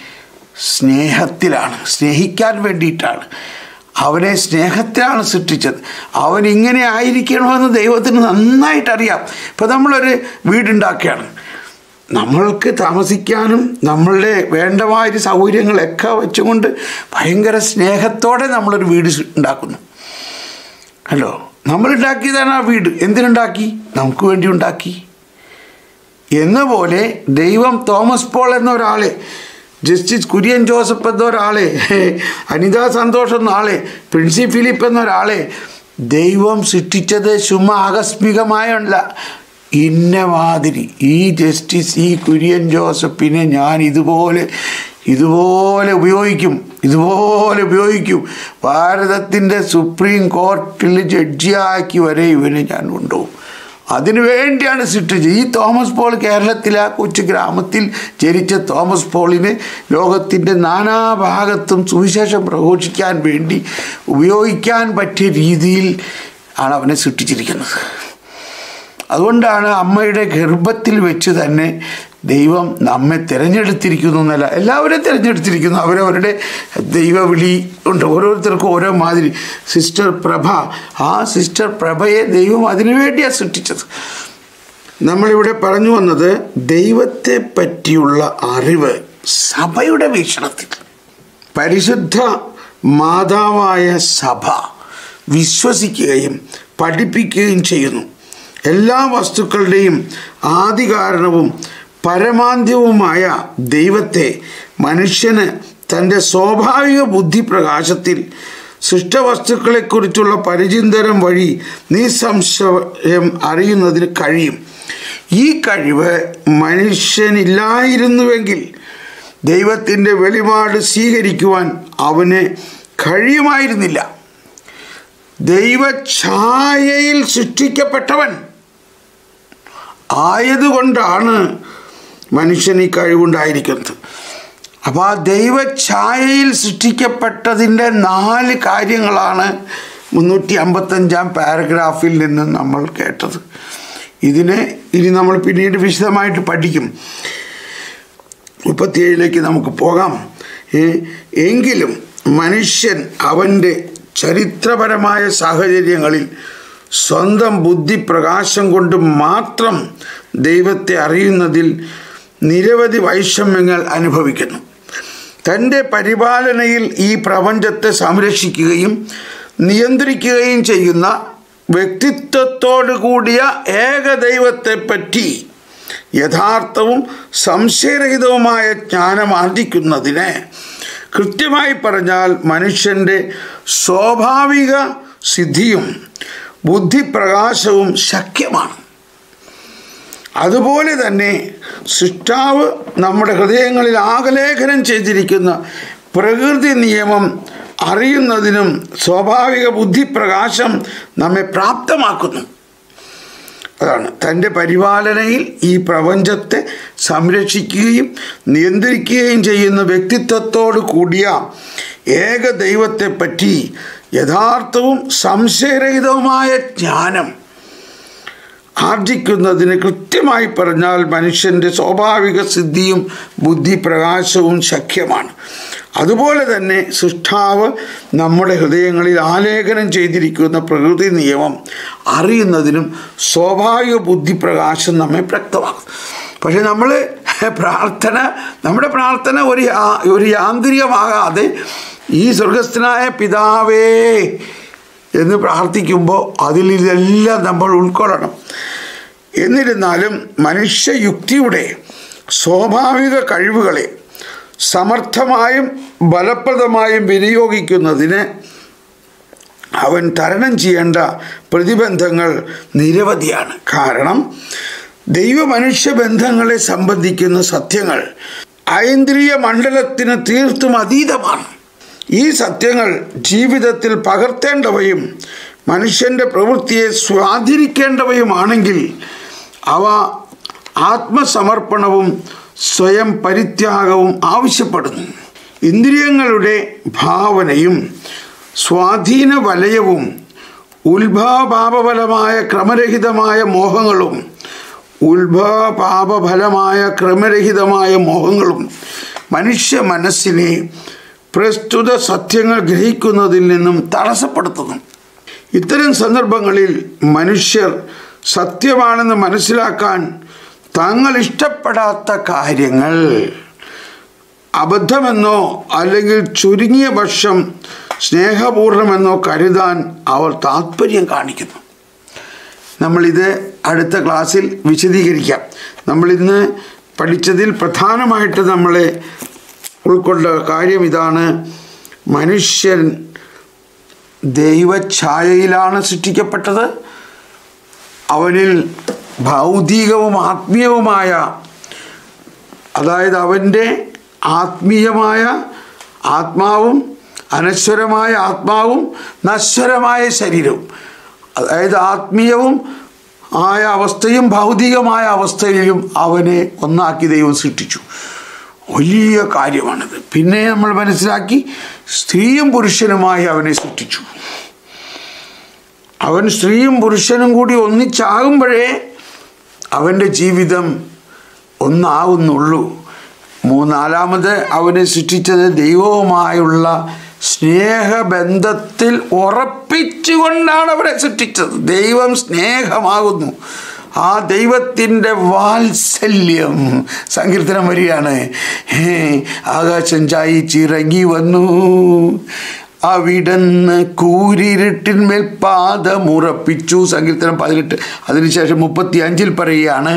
സ്നേഹത്തിലാണ് സ്നേഹിക്കാൻ വേണ്ടിയിട്ടാണ് അവനെ സ്നേഹത്തിലാണ് സൃഷ്ടിച്ചത് അവൻ ഇങ്ങനെ ആയിരിക്കണമെന്ന് ദൈവത്തിന് നന്നായിട്ട് അറിയാം ഇപ്പം നമ്മളൊരു വീടുണ്ടാക്കുകയാണ് നമ്മൾക്ക് താമസിക്കാനും നമ്മളുടെ വേണ്ടമായൊരു സൗകര്യങ്ങളൊക്കെ വെച്ചുകൊണ്ട് ഭയങ്കര സ്നേഹത്തോടെ നമ്മളൊരു വീട് ഉണ്ടാക്കുന്നു ഹലോ നമ്മളുണ്ടാക്കിയതാണ് ആ വീട് എന്തിനുണ്ടാക്കി നമുക്ക് വേണ്ടി ഉണ്ടാക്കി എന്ന പോലെ ദൈവം തോമസ് പോൾ എന്ന ഒരാളെ ജസ്റ്റിസ് കുര്യൻ ജോസഫ് എന്ന ഒരാളെ അനിത സന്തോഷ് എന്ന ആളെ പ്രിൻസി ഫിലിപ്പ് എന്ന ഒരാളെ ദൈവം സൃഷ്ടിച്ചത് ചുമ്മാ ആകസ്മികമായല്ല ഇന്ന മാതിരി ഈ ജസ്റ്റിസ് ഈ കുര്യൻ ജോസഫിനെ ഞാൻ ഇതുപോലെ ഇതുപോലെ ഉപയോഗിക്കും ഇതുപോലെ ഉപയോഗിക്കും ഭാരതത്തിൻ്റെ സുപ്രീം കോർട്ടിൽ ജഡ്ജിയാക്കി വരെ ഇവനെ ഞാൻ കൊണ്ടുപോകും അതിനു വേണ്ടിയാണ് സൃഷ്ടിച്ചത് ഈ തോമസ് പോൾ കേരളത്തിലെ ആ കൊച്ചു ഗ്രാമത്തിൽ ജനിച്ച തോമസ് പോളിനെ ലോകത്തിൻ്റെ നാനാഭാഗത്തും സുവിശേഷം പ്രഘോഷിക്കാൻ വേണ്ടി ഉപയോഗിക്കാൻ പറ്റിയ രീതിയിൽ ആണ് അവനെ സൃഷ്ടിച്ചിരിക്കുന്നത് അതുകൊണ്ടാണ് അമ്മയുടെ ഗർഭത്തിൽ വെച്ച് തന്നെ ദൈവം നമ്മെ തിരഞ്ഞെടുത്തിരിക്കുന്നു എന്നല്ല എല്ലാവരെയും തിരഞ്ഞെടുത്തിരിക്കുന്നു അവരവരുടെ ദൈവവിളി ഉണ്ട് ഓരോരുത്തർക്കും ഓരോ മാതിരി സിസ്റ്റർ പ്രഭ ആ സിസ്റ്റർ പ്രഭയെ ദൈവം അതിനു വേണ്ടിയാണ് സൃഷ്ടിച്ചത് നമ്മളിവിടെ പറഞ്ഞു വന്നത് ദൈവത്തെ പറ്റിയുള്ള അറിവ് സഭയുടെ വീക്ഷണത്തിൽ പരിശുദ്ധ മാതാവായ സഭ വിശ്വസിക്കുകയും പഠിപ്പിക്കുകയും ചെയ്യുന്നു എല്ലാ വസ്തുക്കളുടെയും ആദികാരണവും പരമാന്ത്യവുമായ ദൈവത്തെ മനുഷ്യന് തൻ്റെ സ്വാഭാവിക ബുദ്ധി പ്രകാശത്തിൽ സൃഷ്ടവസ്തുക്കളെക്കുറിച്ചുള്ള പരിചിന്തനം വഴി നിസ്സംശയം അറിയുന്നതിന് കഴിയും ഈ കഴിവ് മനുഷ്യനില്ലായിരുന്നുവെങ്കിൽ ദൈവത്തിൻ്റെ വെളിപാട് സ്വീകരിക്കുവാൻ അവന് കഴിയുമായിരുന്നില്ല ദൈവഛായയിൽ സൃഷ്ടിക്കപ്പെട്ടവൻ ആയതുകൊണ്ടാണ് മനുഷ്യന് ഈ കഴിവുണ്ടായിരിക്കുന്നത് അപ്പോൾ ആ ദൈവഛായയിൽ സൃഷ്ടിക്കപ്പെട്ടതിൻ്റെ നാല് കാര്യങ്ങളാണ് മുന്നൂറ്റി അമ്പത്തഞ്ചാം പാരഗ്രാഫിൽ നിന്ന് നമ്മൾ കേട്ടത് ഇതിനെ ഇനി നമ്മൾ പിന്നീട് വിശദമായിട്ട് പഠിക്കും മുപ്പത്തിയേഴിലേക്ക് നമുക്ക് പോകാം എങ്കിലും മനുഷ്യൻ അവൻ്റെ ചരിത്രപരമായ സാഹചര്യങ്ങളിൽ സ്വന്തം ബുദ്ധി പ്രകാശം കൊണ്ട് മാത്രം ദൈവത്തെ അറിയുന്നതിൽ നിരവധി വൈഷമ്യങ്ങൾ അനുഭവിക്കുന്നു തൻ്റെ പരിപാലനയിൽ ഈ പ്രപഞ്ചത്തെ സംരക്ഷിക്കുകയും നിയന്ത്രിക്കുകയും ചെയ്യുന്ന വ്യക്തിത്വത്തോടു കൂടിയ ഏകദൈവത്തെപ്പറ്റി യഥാർത്ഥവും സംശയരഹിതവുമായ ജ്ഞാനം ആർജിക്കുന്നതിന് കൃത്യമായി പറഞ്ഞാൽ മനുഷ്യൻ്റെ സ്വാഭാവിക സിദ്ധിയും ബുദ്ധിപ്രകാശവും ശക്യമാണ് അതുപോലെ തന്നെ സൃഷ്ടാവ് നമ്മുടെ ഹൃദയങ്ങളിൽ ആകലേഖനം ചെയ്തിരിക്കുന്ന പ്രകൃതി നിയമം അറിയുന്നതിനും സ്വാഭാവിക ബുദ്ധിപ്രകാശം നമ്മെ പ്രാപ്തമാക്കുന്നു അതാണ് തൻ്റെ പരിപാലനയിൽ ഈ പ്രപഞ്ചത്തെ സംരക്ഷിക്കുകയും നിയന്ത്രിക്കുകയും ചെയ്യുന്ന വ്യക്തിത്വത്തോട് കൂടിയ ഏക ദൈവത്തെപ്പറ്റി യഥാർത്ഥവും സംശയരഹിതവുമായ ജ്ഞാനം ആർജിക്കുന്നതിന് കൃത്യമായി പറഞ്ഞാൽ മനുഷ്യൻ്റെ സ്വാഭാവിക സിദ്ധിയും ബുദ്ധിപ്രകാശവും ശക്യമാണ് അതുപോലെ തന്നെ സൃഷ്ടാവ് നമ്മുടെ ഹൃദയങ്ങളിൽ ആലേഖനം ചെയ്തിരിക്കുന്ന പ്രകൃതി നിയമം അറിയുന്നതിനും സ്വാഭാവിക ബുദ്ധിപ്രകാശം നമ്മെ വ്യക്തമാക്കും പക്ഷെ നമ്മൾ പ്രാർത്ഥന നമ്മുടെ പ്രാർത്ഥന ഒരു യാ- ഒരു യാന്ത്രികമാകാതെ ഈ സ്വർഗസ്ഥനായ പിതാവേ എന്ന് പ്രാർത്ഥിക്കുമ്പോൾ അതിൽ ഇതെല്ലാം നമ്മൾ ഉൾക്കൊള്ളണം എന്നിരുന്നാലും മനുഷ്യയുക്തിയുടെ സ്വാഭാവിക കഴിവുകളെ സമർത്ഥമായും ഫലപ്രദമായും വിനിയോഗിക്കുന്നതിന് അവൻ തരണം ചെയ്യേണ്ട പ്രതിബന്ധങ്ങൾ നിരവധിയാണ് കാരണം ദൈവ മനുഷ്യ ബന്ധങ്ങളെ സംബന്ധിക്കുന്ന സത്യങ്ങൾ ഐന്ദ്രിയ മണ്ഡലത്തിന് തീർത്തും അതീതമാണ് ഈ സത്യങ്ങൾ ജീവിതത്തിൽ പകർത്തേണ്ടവയും മനുഷ്യൻ്റെ പ്രവൃത്തിയെ സ്വാധീനിക്കേണ്ടവയുമാണെങ്കിൽ അവ ആത്മസമർപ്പണവും സ്വയം പരിത്യാഗവും ആവശ്യപ്പെടുന്നു ഇന്ദ്രിയങ്ങളുടെ ഭാവനയും സ്വാധീന വലയവും ഉത്ഭാപാപഫലമായ ക്രമരഹിതമായ മോഹങ്ങളും ഉത്ഭാപാപഫലമായ ക്രമരഹിതമായ മോഹങ്ങളും മനുഷ്യ മനസ്സിനെ പ്രസ്തുത സത്യങ്ങൾ ഗ്രഹിക്കുന്നതിൽ നിന്നും തടസ്സപ്പെടുത്തുന്നു ഇത്തരം സന്ദർഭങ്ങളിൽ മനുഷ്യർ സത്യമാണെന്ന് മനസ്സിലാക്കാൻ തങ്ങൾ ഇഷ്ടപ്പെടാത്ത കാര്യങ്ങൾ അബദ്ധമെന്നോ അല്ലെങ്കിൽ ചുരുങ്ങിയ പക്ഷം സ്നേഹപൂർണ്ണമെന്നോ കരുതാൻ അവർ താല്പര്യം കാണിക്കുന്നു നമ്മളിത് അടുത്ത ക്ലാസ്സിൽ വിശദീകരിക്കാം നമ്മളിന്ന് പഠിച്ചതിൽ പ്രധാനമായിട്ട് നമ്മളെ ഉൾക്കൊണ്ട കാര്യം ഇതാണ് മനുഷ്യൻ ദൈവഛായയിലാണ് സൃഷ്ടിക്കപ്പെട്ടത് അവനിൽ ഭൗതികവും ആത്മീയവുമായ അതായത് അവൻ്റെ ആത്മീയമായ ആത്മാവും അനശ്വരമായ ആത്മാവും നശ്വരമായ ശരീരവും അതായത് ആത്മീയവും ആയ അവസ്ഥയും ഭൗതികമായ അവസ്ഥയിലും അവനെ ഒന്നാക്കി ദൈവം സൃഷ്ടിച്ചു വലിയ കാര്യമാണത് പിന്നെ നമ്മൾ മനസ്സിലാക്കി സ്ത്രീയും പുരുഷനുമായി അവനെ സൃഷ്ടിച്ചു അവൻ സ്ത്രീയും പുരുഷനും കൂടി ഒന്നിച്ചാകുമ്പോഴേ അവൻ്റെ ജീവിതം ഒന്നാകുന്നുള്ളൂ മൂന്നാലാമത് അവനെ സൃഷ്ടിച്ചത് ദൈവവുമായുള്ള സ്നേഹബന്ധത്തിൽ ഉറപ്പിച്ചുകൊണ്ടാണ് അവരെ സൃഷ്ടിച്ചത് ദൈവം സ്നേഹമാകുന്നു ആ ദൈവത്തിൻ്റെ വാത്സല്യം സങ്കീർത്തനം വരികയാണ് ഹേ, ആകാശം ചായിച്ചിറങ്ങി വന്നു അവിടുന്ന് കൂരിരുട്ടിന്മേൽ പാദമുറപ്പിച്ചു സങ്കീർത്തനം പതിനെട്ട് അതിനുശേഷം മുപ്പത്തി അഞ്ചിൽ പറയുകയാണ്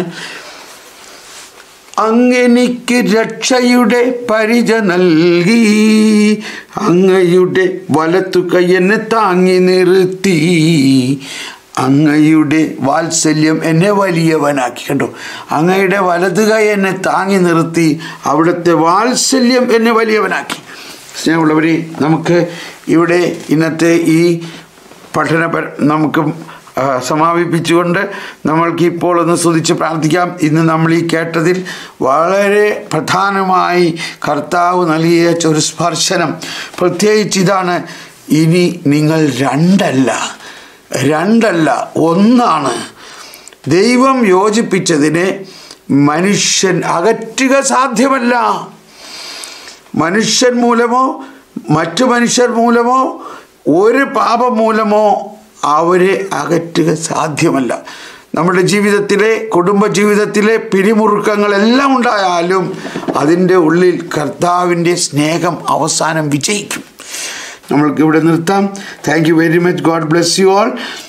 അങ്ങെനിക്ക് രക്ഷയുടെ പരിച നൽകി അങ്ങയുടെ വലത്തു കൈയെന്നെ താങ്ങി നിർത്തി അങ്ങയുടെ വാത്സല്യം എന്നെ വലിയവനാക്കി കണ്ടോ അങ്ങയുടെ വലതു കൈ എന്നെ താങ്ങി നിർത്തി അവിടുത്തെ വാത്സല്യം എന്നെ വലിയവനാക്കി സ്നേഹമുള്ളവരെ നമുക്ക് ഇവിടെ ഇന്നത്തെ ഈ പഠന പര- നമുക്ക് ആ, സമാപിപ്പിച്ചുകൊണ്ട് നമ്മൾക്ക് ഇപ്പോൾ ഒന്ന് സ്തുതിച്ച് പ്രാർത്ഥിക്കാം ഇന്ന് നമ്മൾ ഈ കേട്ടതിൽ വളരെ പ്രധാനമായി കർത്താവ് നൽകിയ ഒരു സ്പർശനം പ്രത്യേകിച്ച് ഇതാണ് ഇനി നിങ്ങൾ രണ്ടല്ല രണ്ടല്ല ഒന്നാണ് ദൈവം യോജിപ്പിച്ചതിനെ മനുഷ്യൻ അകറ്റുക സാധ്യമല്ല മനുഷ്യൻ മൂലമോ മറ്റു മനുഷ്യർ മൂലമോ ഒരു പാപം മൂലമോ അവരെ അകറ്റുക സാധ്യമല്ല നമ്മുടെ ജീവിതത്തിലെ കുടുംബ ജീവിതത്തിലെ പിരിമുറുക്കങ്ങളെല്ലാം ഉണ്ടായാലും അതിൻ്റെ ഉള്ളിൽ കർത്താവിൻ്റെ സ്നേഹം അവസാനം വിജയിക്കും നമ്മൾക്ക് ഇവിടെ നിർത്താം thank you very much God bless you all